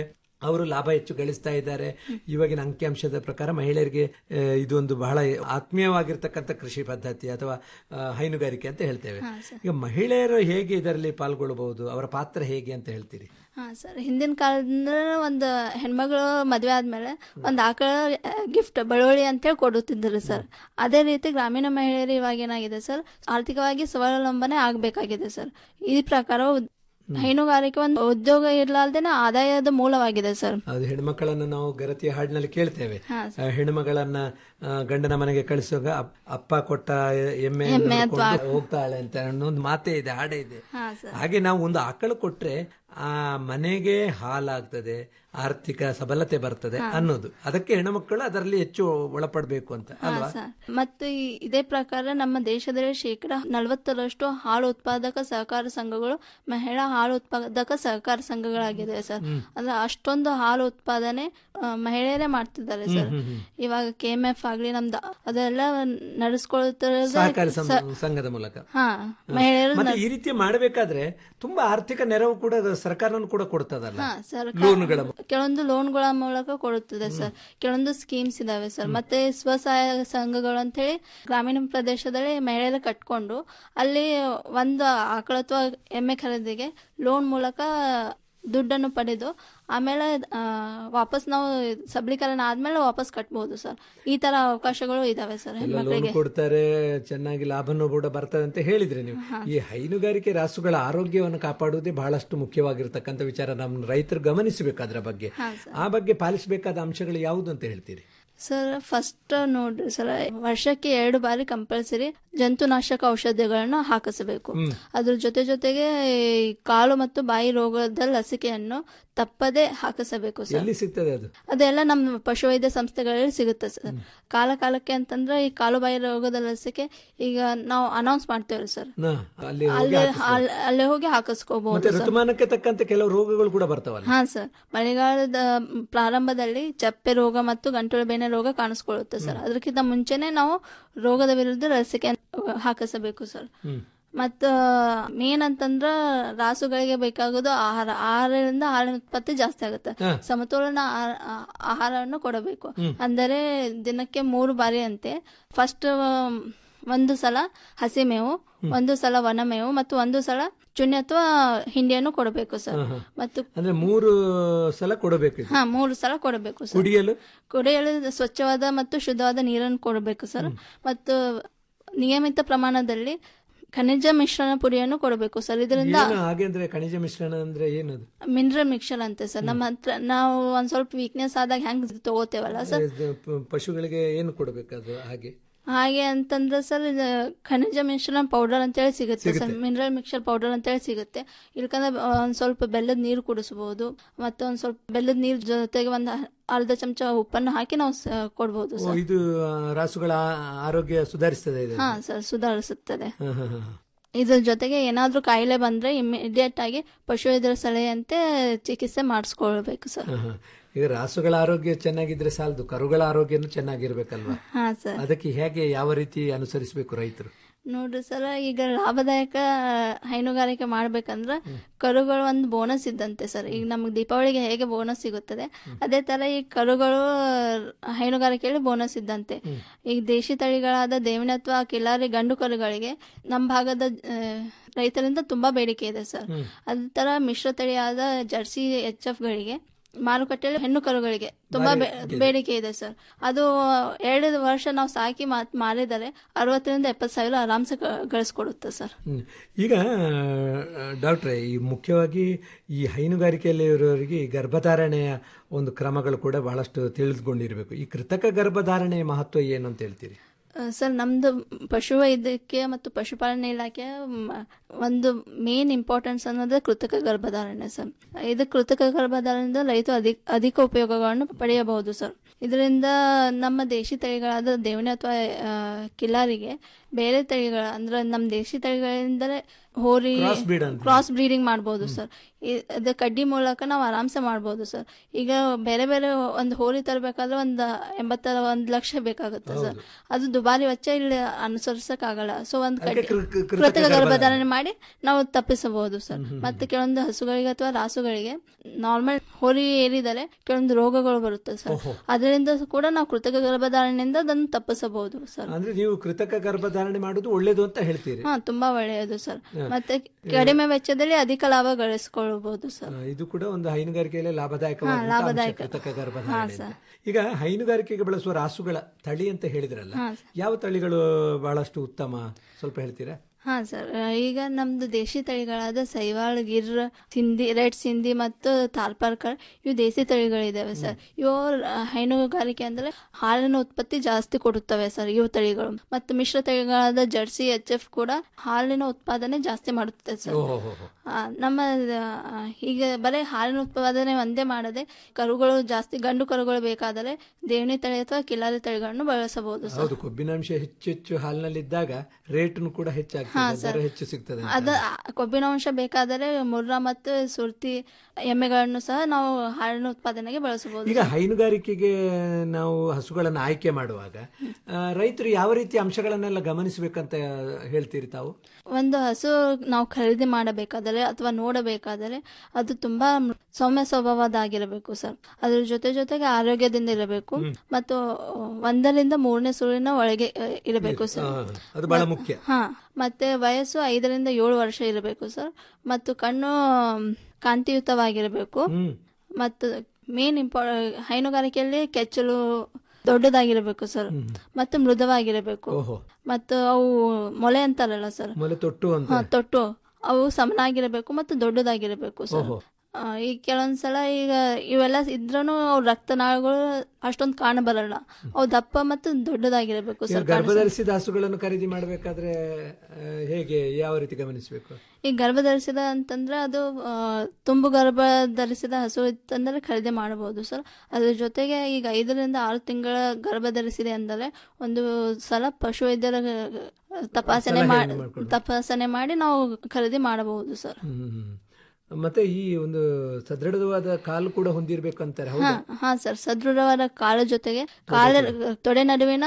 ಅವರು ಲಾಭ ಹೆಚ್ಚು ಗಳಿಸ್ತಾ ಇದ್ದಾರೆ ಇವಾಗಿನ ಅಂಕಿಅಂಶದ ಪ್ರಕಾರ ಮಹಿಳೆಯರಿಗೆ ಆ, ಇದೊಂದು ಬಹಳ ಆತ್ಮೀಯವಾಗಿರ್ತಕ್ಕಂಥ ಕೃಷಿ ಪದ್ಧತಿ ಅಥವಾ ಆ, ಹೈನುಗಾರಿಕೆ ಅಂತ ಹೇಳ್ತೇವೆ ಹಾ, ಸರ್. ಈಗ ಮಹಿಳೆಯರು ಹೇಗೆ ಇದರಲ್ಲಿ ಪಾಲ್ಗೊಳ್ಳಬಹುದು ಅವರ ಪಾತ್ರ ಹೇಗೆ ಅಂತ ಹೇಳ್ತೀರಿ ಹಾ ಸರ್ ಹಿಂದಿನ ಕಾಲದಿಂದ ಒಂದು ಹೆಣ್ಮಗಳು ಮದುವೆ ಆದ್ಮೇಲೆ ಒಂದು ಆಕಳ ಗಿಫ್ಟ್ ಬಳುವಳಿ ಅಂತೇಳಿ ಕೊಡುತ್ತಿದ್ದರು ಸರ್ ಅದೇ ರೀತಿ ಗ್ರಾಮೀಣ ಮಹಿಳೆಯರು ಇವಾಗ ಏನಾಗಿದೆ ಸರ್ ಆರ್ಥಿಕವಾಗಿ ಸ್ವಾವಲಂಬನೆ ಆಗಬೇಕಾಗಿದೆ ಸರ್ ಈ ಪ್ರಕಾರ ಉದ್- ಹೈನುಗಾರಿಕೆ ಒಂದು ಉದ್ಯೋಗ ಇರ್ಲಾರ್ದೇನೆ ಆದಾಯದ ಮೂಲವಾಗಿದೆ ಸರ್ ಅದು ಹೆಣ್ಮಕ್ಕಳನ್ನು ನಾವು ಗರತಿಯ ಹಾಡಿನಲ್ಲಿ ಕೇಳ್ತೇವೆ ಹಾ, ಆ, ಹೆಣ್ಮಗಳನ್ನ ಆ, ಗಂಡನ ಮನೆಗೆ ಕಳಿಸುವಾಗ ಅಪ್- ಅಪ್ಪ ಕೊಟ್ಟ ಎಮ್ಮೆ ಎಮ್ಮೆ ಅಥವಾ ಹೋಗ್ತಾಳೆ ಅಂತ ಅನ್ನೋ ಒಂದು ಮಾತೇ ಇದೆ ಹಾಡೇ ಇದೆ ಹಾ ಸರ್ ಹಾಗೆ ನಾವು ಒಂದು ಆಕಳು ಕೊಟ್ರೆ ಆ ಮನೆಗೆ ಹಾಲಾಗ್ತದೆ ಆರ್ಥಿಕ ಸಬಲತೆ ಬರ್ತದೆ ಅನ್ನೋದು ಅದಕ್ಕೆ ಹೆಣ್ಣುಮಕ್ಕಳು ಅದರಲ್ಲಿ ಹೆಚ್ಚು ಒಳಪಡಬೇಕು ಅಂತ ಹಾ ಅಲ್ವಾ ಸರ್ ಮತ್ತು ಈ- ಇದೇ ಪ್ರಕಾರ ನಮ್ಮ ದೇಶದಲ್ಲಿ ಶೇಕಡ ನಲವತ್ತರಷ್ಟು ಹಾಲು ಉತ್ಪಾದಕ ಸಹಕಾರ ಸಂಘಗಳು ಮಹಿಳಾ ಹಾಲು ಉತ್ಪಾದಕ ಸಹಕಾರ ಸಂಘಗಳಾಗಿದೆ ಸರ್ ಅಂದ್ರೆ ಅಷ್ಟೊಂದು ಹಾಲು ಉತ್ಪಾದನೆ ಆ, ಮಹಿಳೆಯರೇ ಮಾಡ್ತಿದ್ದಾರೆ ಸರ್ ಇವಾಗ ಕೆ ಎಂ ಎಫ್ ಆಗ್ಲಿ ನಮ್ದು ಅದೆಲ್ಲ ನಡೆಸ್ಕೊಳ್ತಿರೋದೇ ಸಹಕಾರಿ ಸಂ- ಸ- ಸಂಘದ ಮೂಲಕ ಹಾ ಮಹಿಳೆಯರು ಮತ್ತೆ ಈ ರೀತಿ ಮಾಡಬೇಕಾದ್ರೆ ತುಂಬಾ ಆರ್ಥಿಕ ನೆರವು ಕೂಡ ಸರ್ಕಾರನೂ ಕೂಡ ಕೊಡ್ತದಲ್ಲ ಹಾ ಸರ್ಕಾರ ಲೋನ್ಗಳ ಕೆಲವೊಂದು ಲೋನ್ಗಳ ಮೂಲಕ ಕೊಡುತ್ತದೆ ಸರ್ ಕೆಲವೊಂದು ಸ್ಕೀಮ್ಸ್ ಇದಾವೆ ಸರ್ ಮತ್ತೆ ಸ್ವಸಹಾಯ ಸಂಘಗಳು ಅಂತ ಹೇಳಿ ಗ್ರಾಮೀಣ ಪ್ರದೇಶದಲ್ಲಿ ಮಹಿಳೆಯರು ಕಟ್ಕೊಂಡು ಅಲ್ಲಿ ಒಂದು ಆಕಳ ಅಥವಾ ಎಮ್ಮೆ ಖರೀದಿಗೆ ಲೋನ್ ಮೂಲಕ ದುಡ್ಡನ್ನು ಪಡೆದು ಆಮೇಲೆ ಆ, ವಾಪಸ್ ನಾವು ಸಬಲೀಕರಣ ಆದ್ಮೇಲೆ ವಾಪಸ್ ಕಟ್ಬಹುದು ಸರ್ ಈ ತರ ಅವಕಾಶಗಳು ಇದಾವೆ ಸರ್ ಎಲ್ಲ ಲೋನ್ ಹೆಣ್ಮಕ್ಳಿಗೆ ಕೊಡ್ತಾರೆ ಚೆನ್ನಾಗಿ ಲಾಭನೂ ಕೂಡ ಬರ್ತದೆ ಅಂತ ಹೇಳಿದ್ರಿ ನೀವು ಈ ಹೈನುಗಾರಿಕೆ ರಾಸುಗಳ ಆರೋಗ್ಯವನ್ನು ಕಾಪಾಡುವುದೇ ಬಹಳಷ್ಟು ಮುಖ್ಯವಾಗಿರ್ತಕ್ಕಂಥ ವಿಚಾರ ನಮ್ಮ ರೈತರು ಗಮನಿಸಬೇಕು ಅದರ ಬಗ್ಗೆ ಹಾ, ಸರ್. ಆ ಬಗ್ಗೆ ಪಾಲಿಸಬೇಕಾದ ಅಂಶಗಳು ಯಾವುದು ಅಂತ ಹೇಳ್ತೀರಿ ಸರ್ ಫಸ್ಟ್ ನೋಡ್ರಿ ಸರ್ ವರ್ಷಕ್ಕೆ ಎರಡು ಬಾರಿ ಕಂಪಲ್ಸರಿ ಜಂತುನಾಶಕ ಔಷಧಿಗಳನ್ನು ಹಾಕಿಸಬೇಕು ಅದ್ರ ಜೊತೆ ಜೊತೆಗೆ ಈ ಕಾಲು ಮತ್ತು ಬಾಯಿ ರೋಗದ ಲಸಿಕೆಯನ್ನು ತಪ್ಪದೆ ಹಾಕಿಸಬೇಕು ಸರ್ ಎಲ್ಲಿ ಸಿಗ್ತದೆ ಅದು ಅದೆಲ್ಲ ನಮ್ಮ ಪಶುವೈದ್ಯ ಸಂಸ್ಥೆಗಳಲ್ಲಿ ಸಿಗುತ್ತೆ ಸರ್ ಕಾಲ ಕಾಲಕ್ಕೆ ಅಂತಂದ್ರೆ ಈ ಕಾಲು ಬಾಯಿ ರೋಗದ ಲಸಿಕೆ ಈಗ ನಾವು ಅನೌನ್ಸ್ ಮಾಡ್ತೇವೆ ಸರ್ ನಾ, ಅಲ್ಲಿ ಹೋಗಿ ಅಲ್ಲೇ ಹಾಕಿಸ್ಬೇಕು. ಅಲ್- ಅಲ್ಲೇ ಹೋಗಿ ಮತ್ತೆ ಹಾಕಿಸ್ಕೋಬಹುದು ಸರ್ ಋತುಮಾನಕ್ಕೆ ತಕ್ಕಂತೆ ಕೆಲವು ರೋಗಗಳು ಕೂಡ ಬರ್ತಾವಲ್ಲ ಹಾ ಸರ್ ಮಳೆಗಾಲದ ಪ್ರಾರಂಭದಲ್ಲಿ ಚಪ್ಪೆ ರೋಗ ಮತ್ತು ಗಂಟಲು ಬೇನೆ ರೋಗ ಕಾಣಿಸ್ಕೊಳ್ಳುತ್ತೆ ಸರ್ ಅದಕ್ಕಿಂತ ಮುಂಚೆನೆ ನಾವು ರೋಗದ ವಿರುದ್ಧ ಲಸಿಕೆ ಹಾಕಿಸಬೇಕು ಸರ್ ಮತ್ತ ಮೇನ್ ಅಂತಂದ್ರ ರಾಸುಗಳಿಗೆ ಬೇಕಾಗೋದು ಆಹಾರ ಆಹಾರದಿಂದ ಹಾಲಿನ ಉತ್ಪತ್ತಿ ಜಾಸ್ತಿ ಆಗುತ್ತೆ ಹಾ. ಸಮತೋಲನ ಆ- ಆ- ಆಹಾರವನ್ನು ಕೊಡಬೇಕು ಅಂದರೆ ದಿನಕ್ಕೆ ಮೂರು ಬಾರಿ ಅಂತೆ ಫಸ್ಟ್ ಒಂದು ಸಲ ಹಸಿಮೇವು ಒಂದು ಸಲ ವನಮೇವು ಮತ್ತು ಒಂದು ಸಲ ಚುನ್ನಿ ಅಥವಾ ಹಿಂಡಿಯನ್ನು ಕೊಡಬೇಕು ಸರ್ ಹಾ, ಹಾ. ಮತ್ತು ಅಂದ್ರೆ ಮೂರು ಸಲ ಕೊಡಬೇಕು ಇದು. ಹಾ ಮೂರು ಸಲ ಕೊಡಬೇಕು ಸರ್ ಕುಡಿಯಲು ಕುಡಿಯಲು ಸ್ವಚ್ಛವಾದ ಮತ್ತು ಶುದ್ಧವಾದ ನೀರನ್ನು ಕೊಡಬೇಕು ಸರ್ ಮತ್ತು ನಿಯಮಿತ ಪ್ರಮಾಣದಲ್ಲಿ ಖನಿಜ ಮಿಶ್ರಣ ಪುಡಿಯನ್ನು ಕೊಡಬೇಕು ಸರ್ ಇದರಿಂದ ಏನು ಹಾಗೆ ಅಂದ್ರೆ ಖನಿಜ ಮಿಶ್ರಣ ಅಂದ್ರೆ ಏನದು ಮಿನರಲ್ ಮಿಕ್ಸರ್ ಅಂತೆ ಸರ್ ನಮ್ಮ ಹತ್ರ ನಾವು ಒಂದ್ ಸ್ವಲ್ಪ ವೀಕ್ನೆಸ್ ಆದಾಗ ಹೆಂಗ್ ತಗೋತೇವಲ್ಲ ಸರ್ ಇದು ಪ- ಪಶುಗಳಿಗೆ ಏನು ಕೊಡಬೇಕದು ಹಾಗೆ ಹಾಗೆ ಅಂತಂದ್ರೆ ಸರ್ ಇದು ಖನಿಜ ಮಿಶ್ರಣ ಪೌಡರ್ ಅಂತೇಳಿ ಸಿಗುತ್ತೆ ಸರ್ ಮಿನರಲ್ ಮಿಕ್ಸರ್ ಪೌಡರ್ ಅಂತೇಳಿ ಸಿಗುತ್ತೆ ಇಲ್ಕಂದ್ರೆ ಒಂದ್ ಸ್ವಲ್ಪ ಬೆಲ್ಲದ ನೀರು ಕುಡಿಸಬಹುದು ಮತ್ತೆ ಒಂದ್ ಸ್ವಲ್ಪ ಬೆಲ್ಲದ ನೀರ್ ಜೊತೆಗೆ ಒಂದ್ ಅರ್ಧ ಚಮಚ ಉಪ್ಪನ್ನು ಹಾಕಿ ನಾವು ಸ- ಕೊಡ್ಬೋದು ಓ, ಸರ್ ಇದು ಆ, ರಾಸುಗಳ ಆ- ಆರೋಗ್ಯ ಸುಧಾರಿಸ್ತದೆ ಇದು ಹಾ ಸರ್ ಸುಧಾರಿಸುತ್ತದೆ ಹಾ, ಹಾ, ಹಾ. ಇದ್ರ ಜೊತೆಗೆ ಏನಾದ್ರೂ ಕಾಯಿಲೆ ಬಂದ್ರೆ ಇಮಿಡಿಯೇಟ್ ಆಗಿ ಪಶುವೈದ್ಯರ ಸಲಹೆಯಂತೆ ಚಿಕಿತ್ಸೆ ಮಾಡಿಸ್ಕೊಳ್ಬೇಕು ಸರ್ ಹಾ, ಹಾ. ಈಗ ರಾಸುಗಳ ಆರೋಗ್ಯ ಚೆನ್ನಾಗಿದ್ರೆ ಸಾಲದು ಕರುಗಳ ಆರೋಗ್ಯನೂ ಚೆನ್ನಾಗಿರ್ಬೇಕಲ್ವಾ ಹಾ ಸರ್ ಅದಕ್ಕೆ ಹೇಗೆ ಯಾವ ರೀತಿ ಅನುಸರಿಸಬೇಕು ರೈತರು ನೋಡ್ರಿ ಸರ್ ಈಗ ಲಾಭದಾಯಕ ಹೈನುಗಾರಿಕೆ ಮಾಡ್ಬೇಕಂದ್ರ ಕರುಗಳು ಒಂದು ಬೋನಸ್ ಇದ್ದಂತೆ ಸರ್ ಈಗ ನಮ್ಗೆ ದೀಪಾವಳಿಗೆ ಹೇಗೆ ಬೋನಸ್ ಸಿಗುತ್ತದೆ ಅದೇ ತರ ಈ ಕರುಗಳು ಹೈನುಗಾರಿಕೆಯಲ್ಲಿ ಬೋನಸ್ ಇದ್ದಂತೆ ಈಗ ದೇಶಿ ತಳಿಗಳಾದ ದೇವಿನ ಅಥವಾ ಕಿಲಾರಿ ಗಂಡು ಕರುಗಳಿಗೆ ನಮ್ಮ ಭಾಗದ ಆ, ರೈತರಿಂದ ತುಂಬಾ ಬೇಡಿಕೆ ಇದೆ ಸರ್ ಅದೇ ತರ ಮಿಶ್ರ ತಳಿಯಾದ ಜರ್ಸಿ ಎಚ್ ಎಫ್ ಗಳಿಗೆ ಮಾರುಕಟ್ಟೆಯಲ್ಲಿ ಹೆಣ್ಣು ಕರುಗಳಿಗೆ ತುಂಬಾ ಬೇ- ಬೇಡಿಕೆ ಇದೆ ಸರ್ ಅದು ಎರಡು ವರ್ಷ ನಾವು ಸಾಕಿ ಮಾತ್ ಮಾರಿದರೆ ಅರವತ್ತರಿಂದ ಎಪ್ಪತ್ತು ಸಾವಿರ ಆರಾಮ್ಸೆ ಗ- ಗಳಿಸ್ಕೊಡುತ್ತೆ ಸರ್ ಹ್ಮ್. ಈಗ ಆ, ಡಾಕ್ಟ್ರೆ ಈ ಮುಖ್ಯವಾಗಿ ಈ ಹೈನುಗಾರಿಕೆಯಲ್ಲಿ ಇರೋರಿಗೆ ಈ ಗರ್ಭಧಾರಣೆಯ ಒಂದು ಕ್ರಮಗಳು ಕೂಡ ಬಹಳಷ್ಟು ತಿಳಿದುಕೊಂಡಿರಬೇಕು ಈ ಕೃತಕ ಗರ್ಭಧಾರಣೆಯ ಮಹತ್ವ ಏನು ಅಂತ ಹೇಳ್ತೀರಿ ಆ, ಸರ್ ನಮ್ದು ಪಶುವೈದ್ಯಕೀಯ ಮತ್ತು ಪಶುಪಾಲನೆ ಇಲಾಖೆ ಒಂದು ಮೇನ್ ಇಂಪಾರ್ಟೆನ್ಸ್ ಅನ್ನೋದು ಕೃತಕ ಗರ್ಭಧಾರಣೆ ಸರ್ ಇದು ಕೃತಕ ಗರ್ಭಧಾರಣೆಯಿಂದ ರೈತ ಅಧಿಕ ಅಧಿಕ ಉಪಯೋಗಗಳನ್ನು ಪಡೆಯಬಹುದು ಸರ್ ಇದರಿಂದ ನಮ್ಮ ದೇಶಿ ತಳಿಗಳಾದ ದೇವಣಿ ಅಥವಾ ಆ, ಕಿಲಾರಿಗೆ ಬೇರೆ ತಳಿಗಳ ಅಂದ್ರೆ ನಮ್ ದೇಶಿ ತಳಿಗಳಿಂದಲೇ ಹೋರಿ Cross breed ಅಂತ. ಕ್ರಾಸ್ ಬ್ರೀಡಿಂಗ್ ಮಾಡ್ಬೋದು ಸರ್ ಅದು ಕಡ್ಡಿ ಮೂಲಕ ನಾವು ಆರಾಮ್ಸೆ ಮಾಡ್ಬೋದು ಸರ್ ಈಗ ಬೇರೆ ಬೇರೆ ಒಂದು ಹೋರಿ ತರಬೇಕಾದ್ರೆ ಒಂದು ಎಂಬತ್ತರ ಒಂದ್ ಲಕ್ಷ ಬೇಕಾಗುತ್ತೆ ಸರ್ ಅದು ದುಬಾರಿ ವೆಚ್ಚ ಇಲ್ಲಿ ಅನುಸರಿಸಕ್ ಆಗಲ್ಲ ಸೊ ಒಂದ್ ಅದಕ್ಕೆ ಕಡ್ಡಿ ಕೃ- ಕೃ- ಕೃತಕ ಕೃತಕ ಗರ್ಭಧಾರಣೆ. ಗರ್ಭಧಾರಣೆ ಮಾಡಿ ನಾವು ತಪ್ಪಿಸಬಹುದು ಸರ್ ಮತ್ತೆ ಕೆಲವೊಂದು ಹಸುಗಳಿಗೆ ಅಥವಾ ರಾಸುಗಳಿಗೆ ನಾರ್ಮಲ್ ಹೋರಿ ಏರಿದರೆ ಕೆಲವೊಂದು ರೋಗಗಳು ಬರುತ್ತೆ ಸರ್ ಓಹೋ. ಅದರಿಂದ ಕೂಡ ನಾವು ಕೃತಕ ಗರ್ಭಧಾರಣೆಯಿಂದ ಅದನ್ನು ತಪ್ಪಿಸಬಹುದು ಸರ್ ಅಂದ್ರೆ ನೀವು ಕೃತಕ ಗರ್ಭಧಾರಣೆ ಮಾಡುದು ಒಳ್ಳೇದು ಅಂತ ಹೇಳ್ತೀರಿ ಹಾ ತುಂಬಾ ಒಳ್ಳೆಯದು ಸರ್ ಹಾ. ಮತ್ತೆ ಕಡಿಮೆ ವೆಚ್ಚದಲ್ಲಿ ಅಧಿಕ ಲಾಭ ಗಳಿಸಿಕೊಳ್ಳಬಹುದು ಸರ್ ಆ, ಇದು ಕೂಡ ಒಂದು ಹೈನುಗಾರಿಕೆಯಲ್ಲಿ ಲಾಭದಾಯಕವಾದ ಹಾ, ಲಾಭದಾಯಕ. ಕೃತಕ ಹಾ, ಗರ್ಭಧಾರಣೆ ಸರ್. ಅಂತ. ಈಗ ಹೈನುಗಾರಿಕೆಗೆ ಬಳಸುವ ರಾಸುಗಳ ತಳಿ ಅಂತ ಹೇಳಿದ್ರಲ್ಲ ಹಾ, ಯಾವ ತಳಿಗಳು ಬಹಳಷ್ಟು ಉತ್ತಮ ಸ್ವಲ್ಪ ಹೇಳ್ತೀರಾ ಹಾ ಸರ್ ಈಗ ನಮ್ದು ದೇಶಿ ತಳಿಗಳಾದ ಸೈವಾಳ್ ಗಿರ್ ಸಿಂಧಿ ರೆಡ್ ಸಿಂಧಿ ಮತ್ತು ತಾಲ್ಪಾರ್ಕರ್ ಇವು ದೇಸಿ ತಳಿಗಳಿದಾವೆ ಸರ್ ಇವು ಆ, ಹೈನುಗಾರಿಕೆ ಅಂದ್ರೆ ಹಾಲಿನ ಉತ್ಪತ್ತಿ ಜಾಸ್ತಿ ಕೊಡುತ್ತವೆ ಸರ್ ಇವು ತಳಿಗಳು ಮತ್ತು ಮಿಶ್ರ ತಳಿಗಳಾದ ಜರ್ಸಿ ಎಚ್ ಎಫ್ ಕೂಡ ಹಾಲಿನ ಉತ್ಪಾದನೆ ಜಾಸ್ತಿ ಮಾಡುತ್ತೆ ಸರ್ ಆ, ನಮ್ಮ ಆ, ಈಗ ಬರೀ ಹಾಲಿನ ಉತ್ಪಾದನೆ ಒಂದೇ ಮಾಡದೆ ಕರುಗಳು ಜಾಸ್ತಿ ಗಂಡು ಕರುಗಳು ಬೇಕಾದರೆ ದೇವಣಿ ತಳಿ ಅಥವಾ ಕಿಲಾರಿ ತಳಿಗಳನ್ನು ಬಳಸಬಹುದು ಸರ್ ಹೌದು ಕೊಬ್ಬಿನಾಂಶ ಹೆಚ್ಚು ಹೆಚ್ಚು ಹಾಲಿನಲ್ಲಿದ್ದಾಗ ರೇಟ್ನು ಕೂಡ ಹಾ, ಹೆಚ್ಚಾಗ್ತದೆ ಸರ್. ದರ ಹೆಚ್ಚು ಸಿಗ್ತದೆ ಅಂತ. ಅದ ಕೊಬ್ಬಿನಾಂಶ ಬೇಕಾದರೆ ಮುರ್ರಾ ಮತ್ತು ಸುರ್ತಿ ಎಮ್ಮೆಗಳನ್ನು ಸಹ ನಾವು ಹಾಲಿನ ಉತ್ಪಾದನೆಗೆ ಬಳಸಬಹುದು ಈಗ ಹೈನುಗಾರಿಕೆಗೆ ನಾವು ಹಸುಗಳನ್ನು ಆಯ್ಕೆ ಮಾಡುವಾಗ ಆ, ರೈತರು ಯಾವ ರೀತಿಯ ಅಂಶಗಳನ್ನೆಲ್ಲ ಗಮನಿಸಬೇಕಂತ ಹೇಳ್ತೀರಿ ತಾವು ಒಂದು ಹಸು ನಾವು ಖರೀದಿ ಮಾಡಬೇಕಾದರೆ ಅಥವಾ ನೋಡಬೇಕಾದರೆ ಅದು ತುಂಬಾ ಸೌಮ್ಯ ಸ್ವಭಾವದಾಗಿರಬೇಕು ಸರ್ ಅದ್ರ ಜೊತೆ ಜೊತೆಗೆ ಆರೋಗ್ಯದಿಂದ ಇರಬೇಕು ಮತ್ತು ಒಂದರಿಂದ ಮೂರನೇ ಸುಳಿನ ಒಳಗೆ ಆ, ಇರಬೇಕು ಸರ್ ಹಾ, ಅದು ಬಹಳ ಮುಖ್ಯ ಹಾ ಮತ್ತೆ ವಯಸ್ಸು ಐದರಿಂದ ಏಳು ವರ್ಷ ಇರಬೇಕು ಸರ್ ಮತ್ತು ಕಣ್ಣು ಮ್, ಕಾಂತಿಯುತವಾಗಿರಬೇಕು ಮತ್ತು ಮೇನ್ ಇಂಪಾ ಹೈನುಗಾರಿಕೆಯಲ್ಲಿ ಕೆಚ್ಚಲು ದೊಡ್ಡದಾಗಿರಬೇಕು ಸರ್ ಮತ್ತು ಮೃದುವಾಗಿರಬೇಕು ಓಹೋ ಮತ್ತು ಅವು ಮೊಲೆ ಅಂತಾರಲ್ಲ ಸರ್ ಮೊಲೆ ತೊಟ್ಟು ಅಂತ ಹಾ ತೊಟ್ಟು ಅವು ಸಮನಾಗಿರಬೇಕು ಮತ್ತು ದೊಡ್ಡದಾಗಿರಬೇಕು ಸರ್ ಓಹೋ. ಆ, ಈಗ ಕೆಲವೊಂದ್ಸಲ ಈಗ ಇವೆಲ್ಲ ಇದ್ರೂ ಅವ್ರ ರಕ್ತನಾಳಗಳು ಅಷ್ಟೊಂದು ಕಾಣ ಬರಲ್ಲ ಅವು ದಪ್ಪ ಮತ್ತು ದೊಡ್ಡದಾಗಿರಬೇಕು ಈಗ ಸರ್ ಗರ್ಭಧರಿಸಿದ ಹಸುಗಳನ್ನು ಖರೀದಿ ಮಾಡಬೇಕಾದ್ರೆ ಆ, ಹೇಗೆ ಯಾವ ರೀತಿ ಗಮನಿಸಬೇಕು ಈಗ ಗರ್ಭ ಧರಿಸಿದ ಅಂತಂದ್ರೆ ಅದು ಆ, ತುಂಬು ಗರ್ಭ ಧರಿಸಿದ ಹಸು ಇತ್ತಂದ್ರೆ ಖರೀದಿ ಮಾಡಬಹುದು ಸರ್ ಅದ್ರ ಜೊತೆಗೆ ಈಗ ಐದರಿಂದ ಆರು ತಿಂಗಳ ಗರ್ಭ ಧರಿಸಿದೆ ಅಂದರೆ ಒಂದು ಸಲ ಪಶು ವೈದ್ಯರ ತಪಾಸಣೆ ಮಾಡಿ ಸಲಹೆಯನ್ನು ಮಾಡ್ಕೊಂಡು. ತಪಾಸಣೆ ಮಾಡಿ ನಾವು ಖರೀದಿ ಮಾಡಬಹುದು ಸರ್ ಹ್ಮ್. ಮತ್ತೆ ಈ ಒಂದು ಸದೃಢವಾದ ಕಾಲು ಕೂಡ ಹೊಂದಿರಬೇಕು ಅಂತಾರೆ ಹಾ ಹೌದಾ ಹಾ ಸರ್ ಸದೃಢವಾದ ಕಾಲ ಜೊತೆಗೆ ಕಾಲ ತೊಡೆ ನಡುವಿನ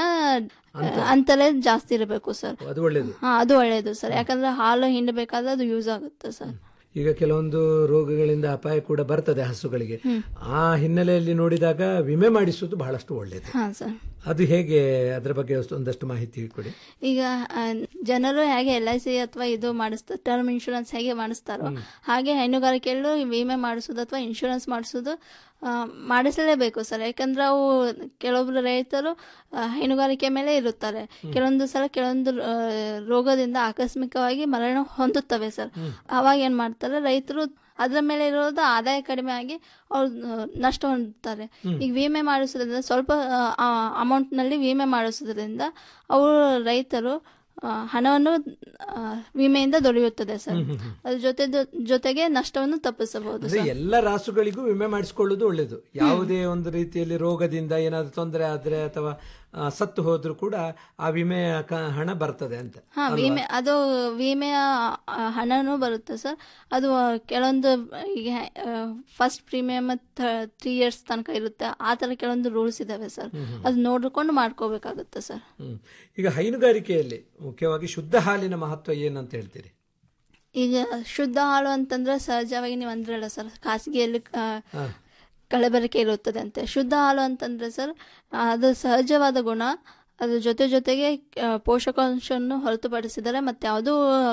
ಅಂತಲೇ ಜಾಸ್ತಿ ಇರಬೇಕು ಸರ್ ಅದು ಒಳ್ಳೇದು ಹಾ ಅದು ಒಳ್ಳೇದು ಸರ್ ಯಾಕಂದ್ರೆ ಹಾಲು ಹಿಂಡಬೇಕಾದ್ರೆ ಅದು ಯೂಸ್ ಆಗುತ್ತೆ ಸರ್ ಈಗ ಕೆಲವೊಂದು ರೋಗಗಳಿಂದ ಅಪಾಯ ಕೂಡ ಬರ್ತದೆ ಹಸುಗಳಿಗೆ ಹ್ಮ್. ಆ ಹಿನ್ನೆಲೆಯಲ್ಲಿ ನೋಡಿದಾಗ ವಿಮೆ ಮಾಡಿಸುವುದು ಬಹಳಷ್ಟು ಒಳ್ಳೆಯದು ಹಾ ಸರ್ ಅದು ಹೇಗೆ ಅದರ ಬಗ್ಗೆ ಒಂದಷ್ಟು ಮಾಹಿತಿ ಕೊಡಿ ಈಗ ಆ, ಜನರು ಹೇಗೆ ಎಲ್ ಐ ಸಿ ಅಥವಾ ಇದು ಮಾಡಿಸ್ತಾರೆ ಟರ್ಮ್ ಇನ್ಶೂರೆನ್ಸ್ ಹೇಗೆ ಮಾಡಿಸ್ತಾರೋ ಹಾಗೆ ಹೈನುಗಾರಿಕೆಯಲ್ಲೂ ಈ ವಿಮೆ ಮಾಡಿಸೋದು ಅಥವಾ ಇನ್ಶೂರೆನ್ಸ್ ಮಾಡಿಸೋದು ಆ, ಮಾಡಿಸಲೇಬೇಕು ಸರ್ ಯಾಕಂದ್ರೆ ಅವು ಕೆಲವೊಬ್ರು ರೈತರು ಆ, ಹೈನುಗಾರಿಕೆ ಮೇಲೆ ಇರುತ್ತಾರೆ ಕೆಲವೊಂದು ಸಲ ಕೆಲವೊಂದು ಆ, ರೋಗದಿಂದ ಆಕಸ್ಮಿಕವಾಗಿ ಮರಣ ಹೊಂದುತ್ತವೆ ಸರ್ ಅವಾಗ ಏನ್ ಮಾಡ್ತಾರೆ ರೈತರು ಅದ್ರ ಮೇಲೆ ಇರೋದು ಆದಾಯ ಕಡಿಮೆ ಆಗಿ ಅವ್ರು ಆ, ನಷ್ಟ ಹೊಂದುತ್ತಾರೆ ಈಗ ವಿಮೆ ಮಾಡಿಸೋದ್ರಿಂದ ಸ್ವಲ್ಪ ಅಮೌಂಟ್ ನಲ್ಲಿ ವಿಮೆ ಮಾಡಿಸೋದ್ರಿಂದ ಅವರು ರೈತರು ಆ, ಹಣವನ್ನು ಆ, ವಿಮೆಯಿಂದ ದೊರೆಯುತ್ತದೆ ಸರ್ ಅದ್ರ ಜೊತೆ ಜೊತೆಗೆ ನಷ್ಟವನ್ನು ತಪ್ಪಿಸಬಹುದು ಅಂದ್ರೆ ಸರ್ ಎಲ್ಲ ರಾಸುಗಳಿಗೂ ವಿಮೆ ಮಾಡಿಸಿಕೊಳ್ಳುವುದು ಒಳ್ಳೆಯದು ಯಾವುದೇ ಒಂದು ರೀತಿಯಲ್ಲಿ ರೋಗದಿಂದ ಏನಾದ್ರು ತೊಂದರೆ ಆದ್ರೆ ಅಥವಾ ಆ, ಸತ್ತು ಹೋದ್ರು ಕೂಡ ಆ ವಿಮೆಯ ಕ- ಹಣ ಬರ್ತದೆ ಅಂತ ಹಾ ವಿಮೆ ಅದು ವಿಮೆಯ ಆ, ಹಣನೂ ಬರುತ್ತೆ ಸರ್ ಅದು ಆ, ಕೆಲವೊಂದು ಈಗ ಫಸ್ಟ್ ಪ್ರೀಮಿಯಮ್ ತ್ರೀ ಇಯರ್ಸ್ ತನಕ ಇರುತ್ತೆ ಆ ತರ ಕೆಲವೊಂದು ರೂಲ್ಸ್ ಇದಾವೆ ಸರ್ ಅದು ನೋಡ್ಕೊಂಡು ಮಾಡ್ಕೋಬೇಕಾಗುತ್ತೆ ಸರ್ ಹ್ಮ್. ಈಗ ಹೈನುಗಾರಿಕೆಯಲ್ಲಿ ಮುಖ್ಯವಾಗಿ ಶುದ್ಧ ಹಾಲಿನ ಮಹತ್ವ ಏನಂತ ಹೇಳ್ತೀರಿ ಈಗ ಶುದ್ಧ ಹಾಲು ಅಂತಂದ್ರೆ ಸಹಜವಾಗಿ ನೀವು ಅಂದ್ರಲ್ಲ ಸರ್ ಖಾಸಗಿಯಲ್ಲಿ ಆ, ಹಾ. ಕಲಬೆರಕೆ ಇರುತ್ತದೆ ಅಂತೆ ಶುದ್ಧ ಹಾಲು ಅಂತಂದ್ರೆ ಸರ್ ಆ, ಅದು ಸಹಜವಾದ ಗುಣ ಅದ್ರ ಜೊತೆ ಜೊತೆಗೆ ಆ, ಪೋಷಕಾಂಶವನ್ನು ಹೊರತುಪಡಿಸಿದರೆ ಮತ್ತೆ ಯಾವುದೂ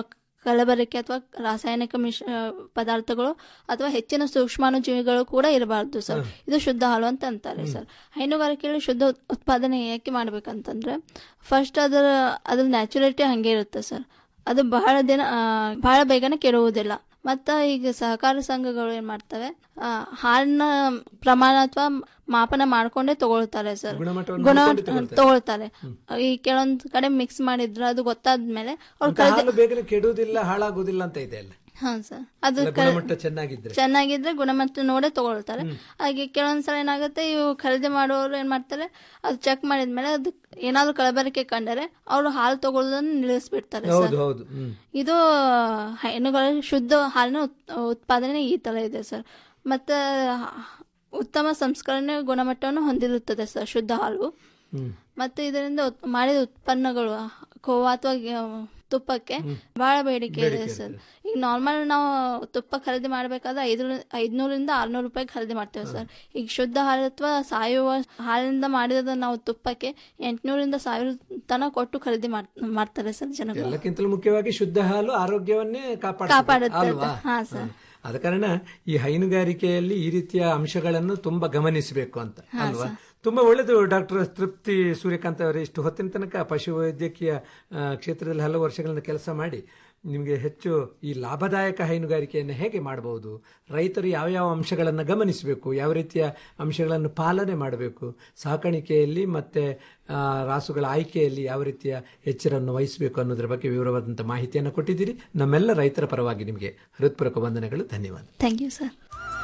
ಕಲಬೆರಕೆ ಅಥವಾ ರಾಸಾಯನಿಕ ಮಿಶ ಪದಾರ್ಥಗಳು ಅಥವಾ ಹೆಚ್ಚಿನ ಸೂಕ್ಷ್ಮಾಣುಜೀವಿಗಳು ಕೂಡ ಇರಬಾರ್ದು ಸರ್ ಇದು ಶುದ್ಧ ಹಾಲು ಅಂತ ಅಂತಾರೆ ಸರ್ ಹೈನುಗಾರಿಕೆಯಲ್ಲಿ ಶುದ್ಧ ಉತ್- ಉತ್ಪಾದನೆ ಯಾಕೆ ಮಾಡ್ಬೇಕಂತಂದ್ರೆ ಫಸ್ಟ್ ಅದರ ಅದ್ರ ನ್ಯಾಚುರಲಿಟಿ ಹಂಗೆ ಇರುತ್ತೆ ಸರ್ ಅದು ಬಹಳ ದಿನ ಆ, ಬಹಳ ಬೇಗನೆ ಕೆಡುವುದಿಲ್ಲ ಮತ್ತ ಈಗ ಸಹಕಾರ ಸಂಘಗಳು ಏನ್ ಮಾಡ್ತವೆ ಆ, ಹಾಲಿನ ಪ್ರಮಾಣ ಅಥವಾ ಮಾಪನ ಮಾಡ್ಕೊಂಡೇ ತಗೊಳ್ತಾರೆ ಸರ್ ಗುಣಮಟ್ಟವನ್ನು ಗುಣ ನೋಡ್ಕೊಂಡೇ ತಗೊಳ್ತಾರೆ. ತಗೊಳ್ತಾರೆ ಈ ಕೆಲವೊಂದು ಕಡೆ ಮಿಕ್ಸ್ ಮಾಡಿದ್ರೆ ಅದು ಗೊತ್ತಾದ್ಮೇಲೆ ಅವ್ರು ಅಂತ ಹಾಲು ಬೇಗನೆ ಕೆಡುವುದಿಲ್ಲ ಹಾಳಾಗುವುದಿಲ್ಲ ಅಂತ ಇದೆ ಅಲ್ಲ ಹಾ ಸರ್ ಅದು ಅಲ್ಲ, ಕ- ಗುಣಮಟ್ಟ ಚೆನ್ನಾಗಿದ್ರೆ ಚೆನ್ನಾಗಿದ್ರೆ ಗುಣಮಟ್ಟ ನೋಡೇ ತಗೊಳ್ತಾರೆ ಹಾಗೆ ಕೆಲವೊಂದ್ಸಲ ಏನಾಗುತ್ತೆ ಇವು ಖರೀದಿ ಮಾಡುವವರು ಏನ್ ಮಾಡ್ತಾರೆ ಅದು ಚೆಕ್ ಮಾಡಿದ್ಮೇಲೆ ಅದು ಏನಾದ್ರು ಕಲಬೆರಕೆ ಕಂಡರೆ ಅವರು ಹಾಲು ತಗೊಳ್ಳೋದನ್ನ ನಿಲ್ಲಿಸ್ಬಿಡ್ತಾರೆ ಹೌದು ಸರ್ ಹೌದು ಹ್ಮ್ ಇದು ಹೈನುಗಳ ಶುದ್ಧ ಹಾಲಿನ ಉತ್- ಉತ್ಪಾದನೆ ಈ ತರ ಇದೆ ಸರ್ ಮತ್ತೆ ಉತ್ತಮ ಸಂಸ್ಕರಣೆ ಗುಣಮಟ್ಟವನ್ನು ಹೊಂದಿರುತ್ತದೆ ಸರ್ ಶುದ್ಧ ಹಾಲು ಹ್ಮ್ ಮತ್ತೆ ಇದರಿಂದ ಉತ್- ಮಾಡಿದ ಉತ್ಪನ್ನಗಳು ಕೋವಾ ಅಥವಾ ಗ- ತುಪ್ಪಕ್ಕೆ ಬಹಳ ಬೇಡಿಕೆ ಇದೆ ಸರ್ ಈಗ ನಾರ್ಮಲ್ ನಾವು ತುಪ್ಪ ಖರೀದಿ ಮಾಡಬೇಕಾದ್ರೆ ಐದು ಐದ್ನೂರಿಂದ ಆರ್ನೂರು ರೂಪಾಯಿ ಖರೀದಿ ಮಾಡ್ತೇವೆ ಸರ್ ಈಗ ಶುದ್ಧ ಹಾಲು ಅಥವಾ ಸಾವಯವ ಹಾಲಿನಿಂದ ಮಾಡಿದ ನಾವು ತುಪ್ಪಕ್ಕೆ ಎಂಟುನೂರಿಂದ ಸಾವಿರ ತನಕ ಕೊಟ್ಟು ಖರೀದಿ ಮಾಡ್- ಮಾಡ್ತಾರೆ ಸರ್ ಜನಗಳು ಎಲ್ಲಕ್ಕಿಂತಲೂ ಮುಖ್ಯವಾಗಿ ಶುದ್ಧ ಹಾಲು ಆರೋಗ್ಯವನ್ನೇ ಕಾಪಾಡುತ್ತೆ ಕಾಪಾಡುತ್ತೆ ಅಲ್ವಾ ಹಾ ಸರ್ ಆದ ಕಾರಣ ಈ ಹೈನುಗಾರಿಕೆಯಲ್ಲಿ ಈ ರೀತಿಯ ಅಂಶಗಳನ್ನು ತುಂಬಾ ಗಮನಿಸಬೇಕು ಅಂತ ಅಲ್ವಾ ತುಂಬಾ ಒಳ್ಳೆಯದು ಡಾಕ್ಟರ್ ತೃಪ್ತಿ ಸೂರ್ಯಕಾಂತ್ ಅವರೇ ಇಷ್ಟು ಹೊತ್ತಿನ ತನಕ ಪಶುವೈದ್ಯಕೀಯ ಆ, ಕ್ಷೇತ್ರದಲ್ಲಿ ಹಲವು ವರ್ಷಗಳಿಂದ ಕೆಲಸ ಮಾಡಿ ನಿಮಗೆ ಹೆಚ್ಚು ಈ ಲಾಭದಾಯಕ ಹೈನುಗಾರಿಕೆಯನ್ನು ಹೇಗೆ ಮಾಡಬಹುದು ರೈತರು ಯಾವ ಯಾವ ಅಂಶಗಳನ್ನು ಗಮನಿಸಬೇಕು ಯಾವ ರೀತಿಯ ಅಂಶಗಳನ್ನು ಪಾಲನೆ ಮಾಡಬೇಕು ಸಾಕಾಣಿಕೆಯಲ್ಲಿ ಮತ್ತೆ ಆ, ರಾಸುಗಳ ಆಯ್ಕೆಯಲ್ಲಿ ಯಾವ ರೀತಿಯ ಎಚ್ಚರವನ್ನು ವಹಿಸಬೇಕು ಅನ್ನೋದ್ರ ಬಗ್ಗೆ ವಿವರವಾದಂಥ ಮಾಹಿತಿಯನ್ನು ಕೊಟ್ಟಿದ್ದೀರಿ ನಮ್ಮೆಲ್ಲ ರೈತರ ಪರವಾಗಿ ನಿಮಗೆ ಹೃತ್ಪೂರ್ವಕ ವಂದನೆಗಳು ಧನ್ಯವಾದ ಥ್ಯಾಂಕ್ ಯು ಸರ್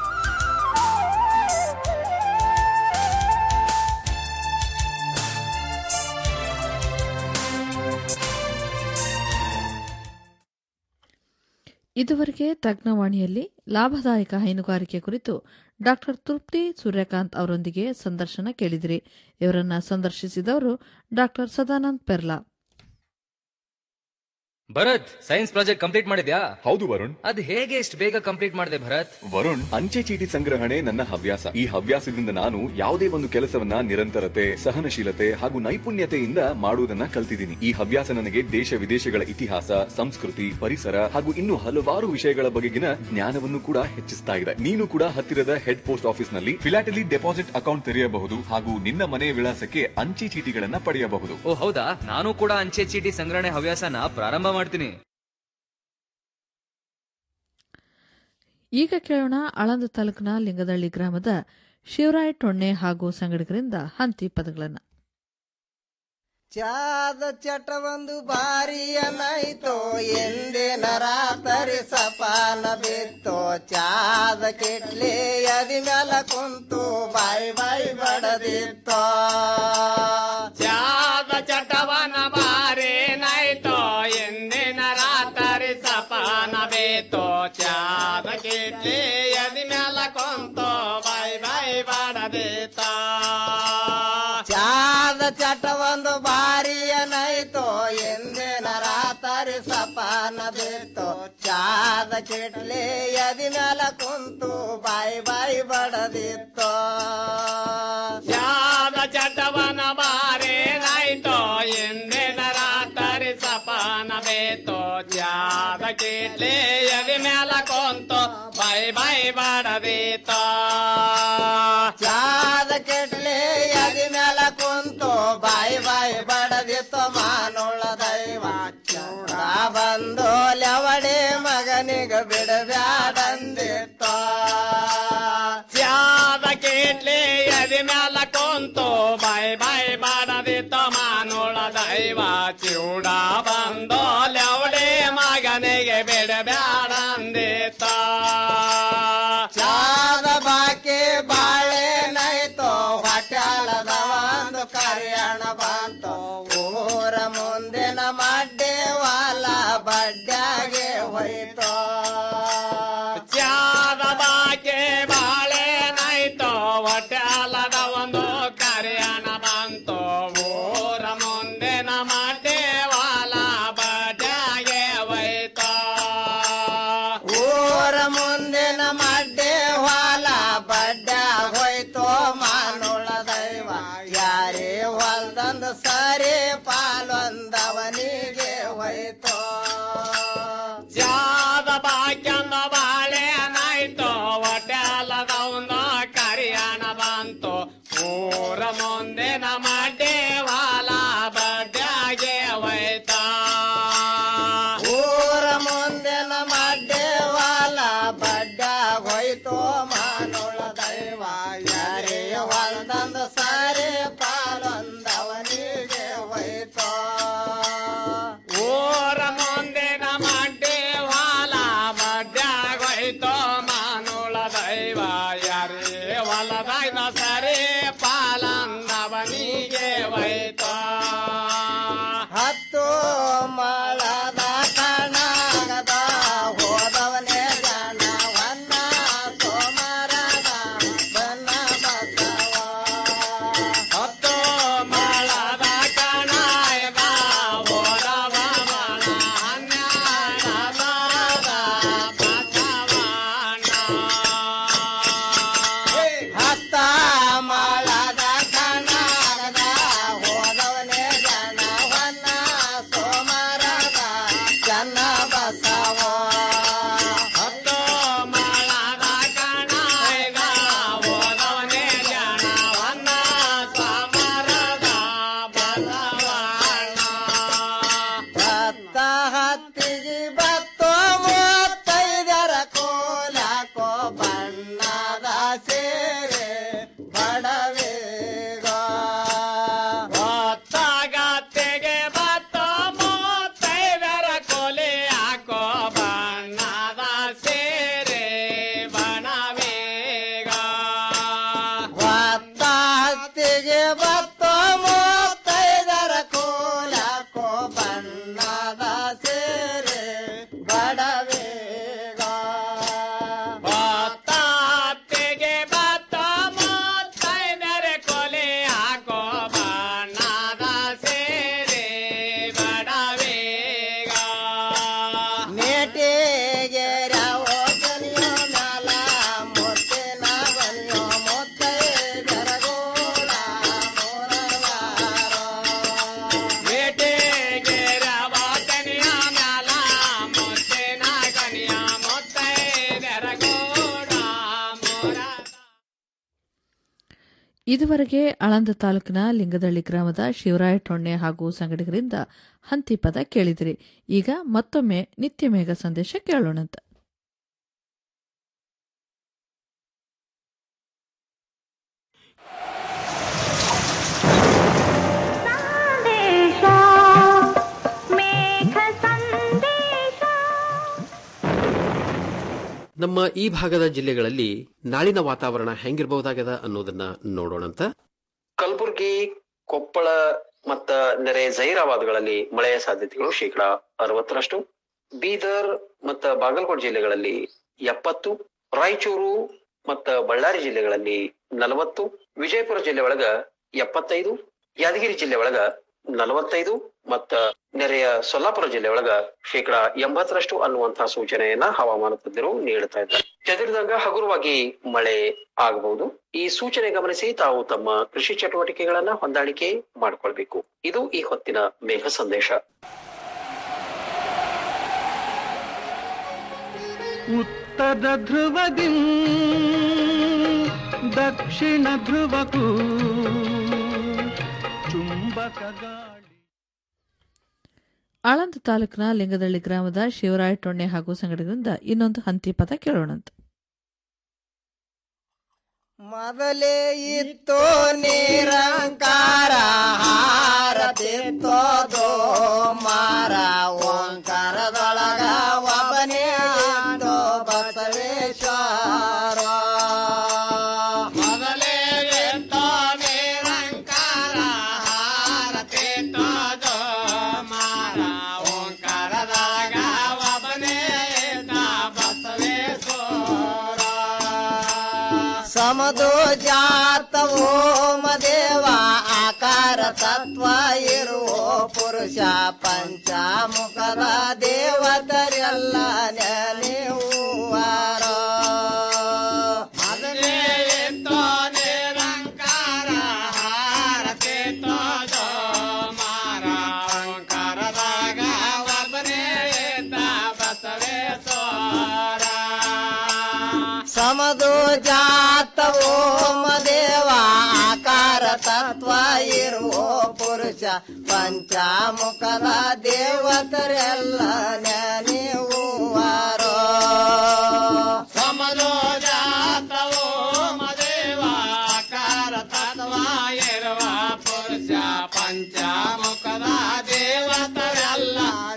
ಇದುವರೆಗೆ ತಜ್ಞವಾಣಿಯಲ್ಲಿ ಲಾಭದಾಯಕ ಹೈನುಗಾರಿಕೆ ಕುರಿತು ಡಾಕ್ಟರ್ ತೃಪ್ತಿ ಸೂರ್ಯಕಾಂತ್ ಅವರೊಂದಿಗೆ ಸಂದರ್ಶನ ಕೇಳಿದಿರಿ ಇವರನ್ನ ಸಂದರ್ಶಿಸಿದವರು doctor Sadanand Perla Bharat science project complete ಮಾಡಿದ್ಯಾ ಹೌದು ವರುಣ್ ಅದ್ ಹೇಗೆ ಇಷ್ಟು ಬೇಗ ಕಂಪ್ಲೀಟ್ ಮಾಡಿದೆ ಭರತ್ ವರುಣ್ ಅಂಚೆ ಚೀಟಿ ಸಂಗ್ರಹಣೆ ನನ್ನ ಹವ್ಯಾಸ ಈ ಹವ್ಯಾಸದಿಂದ ನಾನು ಯಾವುದೇ ಒಂದು ಕೆಲಸವನ್ನ ನಿರಂತರತೆ ಸಹನಶೀಲತೆ ಹಾಗೂ ನೈಪುಣ್ಯತೆಯಿಂದ ಮಾಡುವುದನ್ನ ಕಲ್ತಿದ್ದೀನಿ ಈ ಹವ್ಯಾಸ ನನಗೆ ದೇಶ ವಿದೇಶಗಳ ಇತಿಹಾಸ ಸಂಸ್ಕೃತಿ ಪರಿಸರ ಹಾಗೂ ಇನ್ನು ಹಲವಾರು ವಿಷಯಗಳ ಬಗೆಗಿನ ಜ್ಞಾನವನ್ನು ಕೂಡ ಹೆಚ್ಚಿಸ್ತಾ ಇದೆ ನೀನು ಕೂಡ ಹತ್ತಿರದ ಹೆಡ್ ಪೋಸ್ಟ್ ಆಫೀಸ್ ನಲ್ಲಿ ಫಿಲಾಟಲಿ ಡೆಪಾಸಿಟ್ ಅಕೌಂಟ್ ತೆರೆಯಬಹುದು ಹಾಗೂ ನಿನ್ನ ಮನೆ ವಿಳಾಸಕ್ಕೆ ಅಂಚೆ ಚೀಟಿಗಳನ್ನ ಪಡೆಯಬಹುದು ಓ ಹೌದಾ ನಾನು ಕೂಡ ಅಂಚೆ ಚೀಟಿ ಸಂಗ್ರಹಣೆ ಹವ್ಯಾಸನ ಪ್ರಾರಂಭ ಮಾಡ್ತೀನಿ ಈಗ ಕೇಳೋಣ ಆಳಂದ ತಾಲೂಕಿನ ಲಿಂಗದಳ್ಳಿ ಗ್ರಾಮದ ಶಿವರಾಯ ಟೊಣ್ಣೆ ಹಾಗೂ ಸಂಗಡಿಗರಿಂದ ಹಂತಿ ಪದಗಳನ್ನು ಚಾದ ಚಟ ಒಂದು ಬಾರಿಯನಾಯ್ತೋ ಎಂದೇ ನರಾತರಿ ಸಪಾನ ಬಿತ್ತೋ ಚಾದ ಕೆಟ್ಲೆ ಅದಿ ಮ್ಯಾಲ ಕುಂತು ಬಾಯಿ ಬಾಯಿ ಬಡದಿತ್ತೋ ಚಾದ ಚಟವನ ಬಾರೇನಾಯ್ತೋ ಎಂದಿನ ರಾತ್ರಿ ಸಪಾನ ಬೇತೋ ಚಾದ ಕಿಟ್ಲಿ ಎದಿ ಮ್ಯಾಲ ಕೊಂತೋ ಬಾಯ್ ಬಾಯ್ ಬಾಡದೇತ ಚಾದ ಚಟ ಒಂದು ಬಾರಿಯನಾಯ್ತೋ ಎಂದಿನ ರಾತರಿ ಸಪಾನ ಬಿತ್ತೋ ಚಾದ ಕೆಟ್ಲೆ ಎದಿ ಮ್ಯಾಲ ಕುಂತು ಬಾಯಿ ಬಾಯಿ ಬಡದಿತ್ತೋ ಚಾದ ಚಟವನ ಬಾರೇನಾಯ್ತೋ ಎಂದಿನ ರಾತ್ರಿ ಸಪಾನ ಬೇತೋ ಚಾದ ಕಿಟ್ಲಿ ಎದಿ ಮ್ಯಾಲ ಕೊಂತೋ ಬಾಯ್ ಬಾಯ್ ಬಾಡದೇತ ಚಾದ ಕೆಟ್ಲೆ ಎದಿ ಮ್ಯಾಲ ಕುಂತು ಬಾಯಿ ಬಾಯಿ ಬಡದಿತ್ತು ಮಾನುಳ ದೈವ ಚೂಡ ಬಂದು ಲವಡೆ ಮಗನಿಗ ಬಿಡಬ್ಯಾಡಂದಿತ್ತು ಚಾದ ಕೇಟ್ಲಿ ಎದಿ ಮ್ಯಾಲ ಕೊಂತು ಬಾಯ್ ಬಾಯ್ ಬಾಡದಿತ್ತ ಮಾನೋಳ ದೈವ ಚೂಡ ಬಂದು ಲವಡೆ ಮಗನಿಗೆ ಬಿಡಬ್ಯಾಡಂದಿತ್ತ ಚಾದ ಬಾಕಿ ಬಾಳೆ ನೈತು ಹೊಟ್ಯಾಳದ ಒಂದು ಕರಿಯಣ ಬಂತು ಊರ ಮುಂದಿನ ಮಡ್ಡೆ ವಾಲ ಬಡ್ಡ್ಯಾಗೆ ಹೋಯ್ತು ಚಾದ ಬಾಕೆ ಬಾಳೆ ನೈತೋ ಹೊಟ್ಯಾಲದ ಒಂದು ಕರಿಯಣ ಬಂತು ಊರ ಮುಂದಿನ ಮಡ್ಡೆವಾಲ ಬಡ್ಯಾಗೆ ಹೋಯ್ತು ಊರ ಮುಂದಿನ ಮಡ್ಡೆ ಹೊಲ ಬಡ್ಡ ಹೋಯ್ತು ಮಾನುಳ ದೈವ ಯಾರೇ ಹೊಲ್ದಂದು ಸರಿ ಪಾಲೊಂದವನಿಗೆ ಹೋಯ್ತು ಚಾದ ಬಸವ ಹತ್ತು ಮಳದ ಕಣ ಐದ ಓದವನೇ ಜಾಣವನ್ನ ಸಮರದ ಬಸವಣ್ಣ ಭತ್ತ ಹತ್ತಿಗೆ ಬತ್ತು ಮೂವತ್ತೈದರ ಕೋಲಕೋ ಬಣ್ಣದ ಸೇರೆ ಬಡವೇಗ ಭತ್ತಗತ್ತೆಗೆ ಬತ್ತ ಮೂವತ್ತೈದರ ಕೊಲೆ ಹಾಕೋ ಬಣ್ಣದ ಸೇರೆ ಬಣವೇಗ ಭತ್ತ ಹತ್ತಿಗೆ ಬತ್ತ ಮೂವತ್ತೈದರ ಕೋಲಕೋ ಬಣ್ಣದ ಸೇರೆ ಬಡವೇಗ ಭತ್ತ ಹತ್ತಿಗೆ ಬತ್ತ ಮೂವತ್ತೈದರ ಕೊಲೆ ಹಾಕೋ ಬಣ್ಣದ ಸೇರೆ ಬಡವೇಗ ನೇಟಿಗೆ ರವೋ ಕನಿಯೋ ಮ್ಯಾಲ ಮುತ್ತಿನ ಬನಿಯೋ ಮುತ್ತೈದರ ಗೋಳ ನೇಟಿಗೆ ರವ ಕನಿಯ ಮ್ಯಾಲ ಮುತ್ತಿನ ಕನಿಯ ಮುತ್ತೈದರ ಗೋಳ ಇದುವರೆಗೆ ಆಳಂದ ತಾಲೂಕಿನ ಲಿಂಗದಳ್ಳಿ ಗ್ರಾಮದ ಶಿವರಾಯ ಟೊಣ್ಣೆ ಹಾಗೂ ಸಂಗಡಿಗರಿಂದ ಹಂತಿ ಪದ ಕೇಳಿದಿರಿ ಈಗ ಮತ್ತೊಮ್ಮೆ ನಿತ್ಯ ಮೇಘ ಸಂದೇಶ ಕೇಳೋಣಂತ ನಮ್ಮ ಈ ಭಾಗದ ಜಿಲ್ಲೆಗಳಲ್ಲಿ ನಾಳಿನ ವಾತಾವರಣ ಹೆಂಗಿರಬಹುದಾಗದ ಅನ್ನೋದನ್ನ ನೋಡೋಣಂತ ಕಲಬುರಗಿ ಕೊಪ್ಪಳ ಮತ್ತ ನೆರೆ ಜೈರಾಬಾದ್ಗಳಲ್ಲಿ ಮಳೆಯ ಸಾಧ್ಯತೆಗಳು ಶೇಕಡಾ ಅರವತ್ತರಷ್ಟು ಬೀದರ್ ಮತ್ತ ಬಾಗಲಕೋಟೆ ಜಿಲ್ಲೆಗಳಲ್ಲಿ ಎಪ್ಪತ್ತು ರಾಯಚೂರು ಮತ್ತ ಬಳ್ಳಾರಿ ಜಿಲ್ಲೆಗಳಲ್ಲಿ ನಲವತ್ತು ವಿಜಯಪುರ ಜಿಲ್ಲೆ ಒಳಗ ಎಪ್ಪತ್ತೈದು ಯಾದಗಿರಿ ಜಿಲ್ಲೆ ಒಳಗ ನಲವತ್ತೈದು ಮತ್ತ ನೆರೆಯ ಸೊಲ್ಲಾಪುರ ಜಿಲ್ಲೆ ಒಳಗ ಶೇಕಡಾ ಎಂಬತ್ತರಷ್ಟು ಅನ್ನುವಂತಹ ಸೂಚನೆಯನ್ನ ಹವಾಮಾನ ತಜ್ಞರು ನೀಡುತ್ತಾ ಇದ್ದಾರೆ ಚದುರಿದಂಗ ಹಗುರವಾಗಿ ಮಳೆ ಆಗಬಹುದು ಈ ಸೂಚನೆ ಗಮನಿಸಿ ತಾವು ತಮ್ಮ ಕೃಷಿ ಚಟುವಟಿಕೆಗಳನ್ನ ಹೊಂದಾಣಿಕೆ ಮಾಡಿಕೊಳ್ಬೇಕು ಇದು ಈ ಹೊತ್ತಿನ ಮೇಘ ಸಂದೇಶ ಉತ್ತರ ಧ್ರುವದಿ ದಕ್ಷಿಣ ಧ್ರುವಕ್ಕೂ ಚುಂಬಕ ಗಾಳಿ ಆಳಂದ ತಾಲೂಕಿನ ಲಿಂಗದಳ್ಳಿ ಗ್ರಾಮದ ಶಿವರಾಯ ಟೊಣ್ಣೆ ಹಾಗೂ ಸಂಗಡಿಗರಿಂದ ಇನ್ನೊಂದು ಹಂತಿ ಪದ ಕೇಳೋಣಂತ ಮೊದಲೇ ಇತ್ತು ನಿರಂಕಾರ ಹಾರತಿತ್ತೋದು ಮಾರ ಓಂಕಾರದೊಳಗ ಒಬ್ಬನೇ ಇದ್ದು ಬಸವೇಶ್ವರ ಮೊದಲೇ ಇತ್ತು ನಿರಂಕಾರ ಹಾರತಿತ್ತೋದು ಮಾರ ಓಂಕಾರದಾಗ ಒಬ್ಬನೇ ಇದ್ದ ಬಸವೇಶ್ವರ ಸಮದು ಜಾತ ಓಮ ದೇವ ಆಕಾರ ತತ್ವ ಇರುವ ಪುರುಷ ಪಂಚಮುಖದ ದೇವತರೆಲ್ಲ ನೆನೆಯುವಾರ ಮೊದಲೇ ಇತ್ತು ನಿರಂಕಾರ ಹಾರತಿ ತೋಜೋ ಮಾರ ಓಂಕಾರದಾಗ ಒಬ್ಬನೇ ಇದ್ದ ಬಸವೇಶ್ವರ ಸಮದು ಜಾತ ಓಮ ದೇವ ಆಕಾರ ತತ್ವ ಇರುವ ಪುರುಷ ಪಂಚಮುಖದ ದೇವತರೆಲ್ಲ ನೆನೆಯುವಾರೋ ಸಮದು ಜಾತ ಓಮ ದೇವ ಆಕಾರ ತತ್ವ ಇರುವ ಪುರುಷ ಪಂಚಮುಖದ ದೇವತರೆಲ್ಲ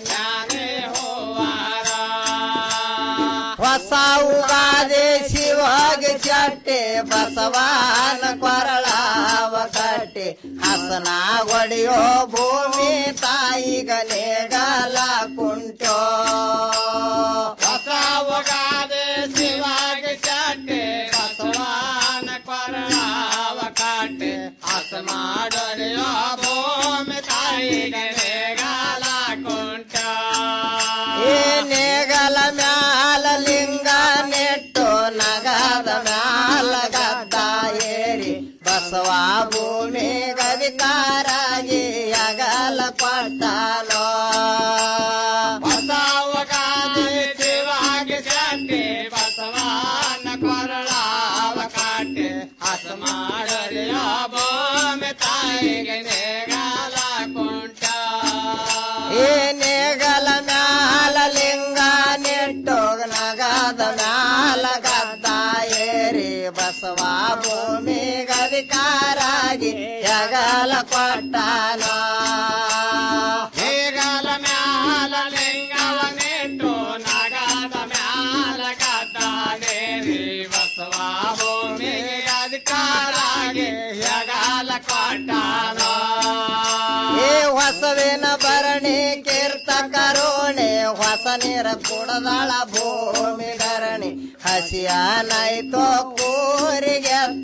ಹೊಸ ಉಗಾದೆ ಶಿವಾಗ ಚಟ್ಟೆ ಬಸವಾನ ಕೊರಳಾವ ಕಟ್ಟೆ ಹಸನ ಒಡೆಯೋ ಭೂಮಿ ತಾಯಿಗ ನೇಗಲ ಕುಂಟೋ ಹೊಸ ಉಗಾದೆ ಶಿವಾಗ ಚಟ್ಟೆ ಬಸವಾನ ಕೊರಳಾವ ಕಟ್ಟೆ ಹಸನ ಒಡೆಯೋ ಭೂಮಿ ತಾಯಿಗ ನೇಗಲ ಕುಂಟೋ ಏ ನೇಗಲ ಮ್ಯಾಲ ಲಿಂಗ ನೆಟ್ಟು ನಗದ ಮ್ಯಾಲ ಗದ್ದ ಏರಿ ಬಸವ ಭೂಮಿ ಗದಿಕಾರಾಗಿ ಅಗಲ ಪಟ್ಟಲೋ ಬಸವಗ ಮಾಡಲಿಯ ಭೂಮಿ ತಾಯಿಗೆ ನೇಗಾಲ ಕುಂಟ ಈ ನೇಗಲ ಮ್ಯಾಲ ಲಿಂಗ ನೆಟ್ಟು ನಗದ ಮ್ಯಾಲ ಗದ್ದ ಏರಿ ಬಸವ ಭೂಮಿಗೆ ಅಧಿಕಾರಾಗಿ ಜಗಲ ಕೊಟ್ಟನ ನೇಗಾಲ ಮ್ಯಾಲ ಲಿಂಗವ ನೆಟ್ಟು ನಗದ ಮ್ಯಾಲ ಗದ್ದಾನೇರಿ ಬಸವ ಭೂಮಿಗೆ ಅಧಿಕಾರಾಗಿ ಯಗಾಲ ಕೊಟ್ಟಾನ ಈ ಹೊಸವಿನ ಭರಣಿ ಕೀರ್ತ ಕರುಣೆ ಹೊಸ ನೀರ ಕುಡದಳ ಭೂಮಿ ಧರಣಿ ಹಸಿಯ ನೈತೋ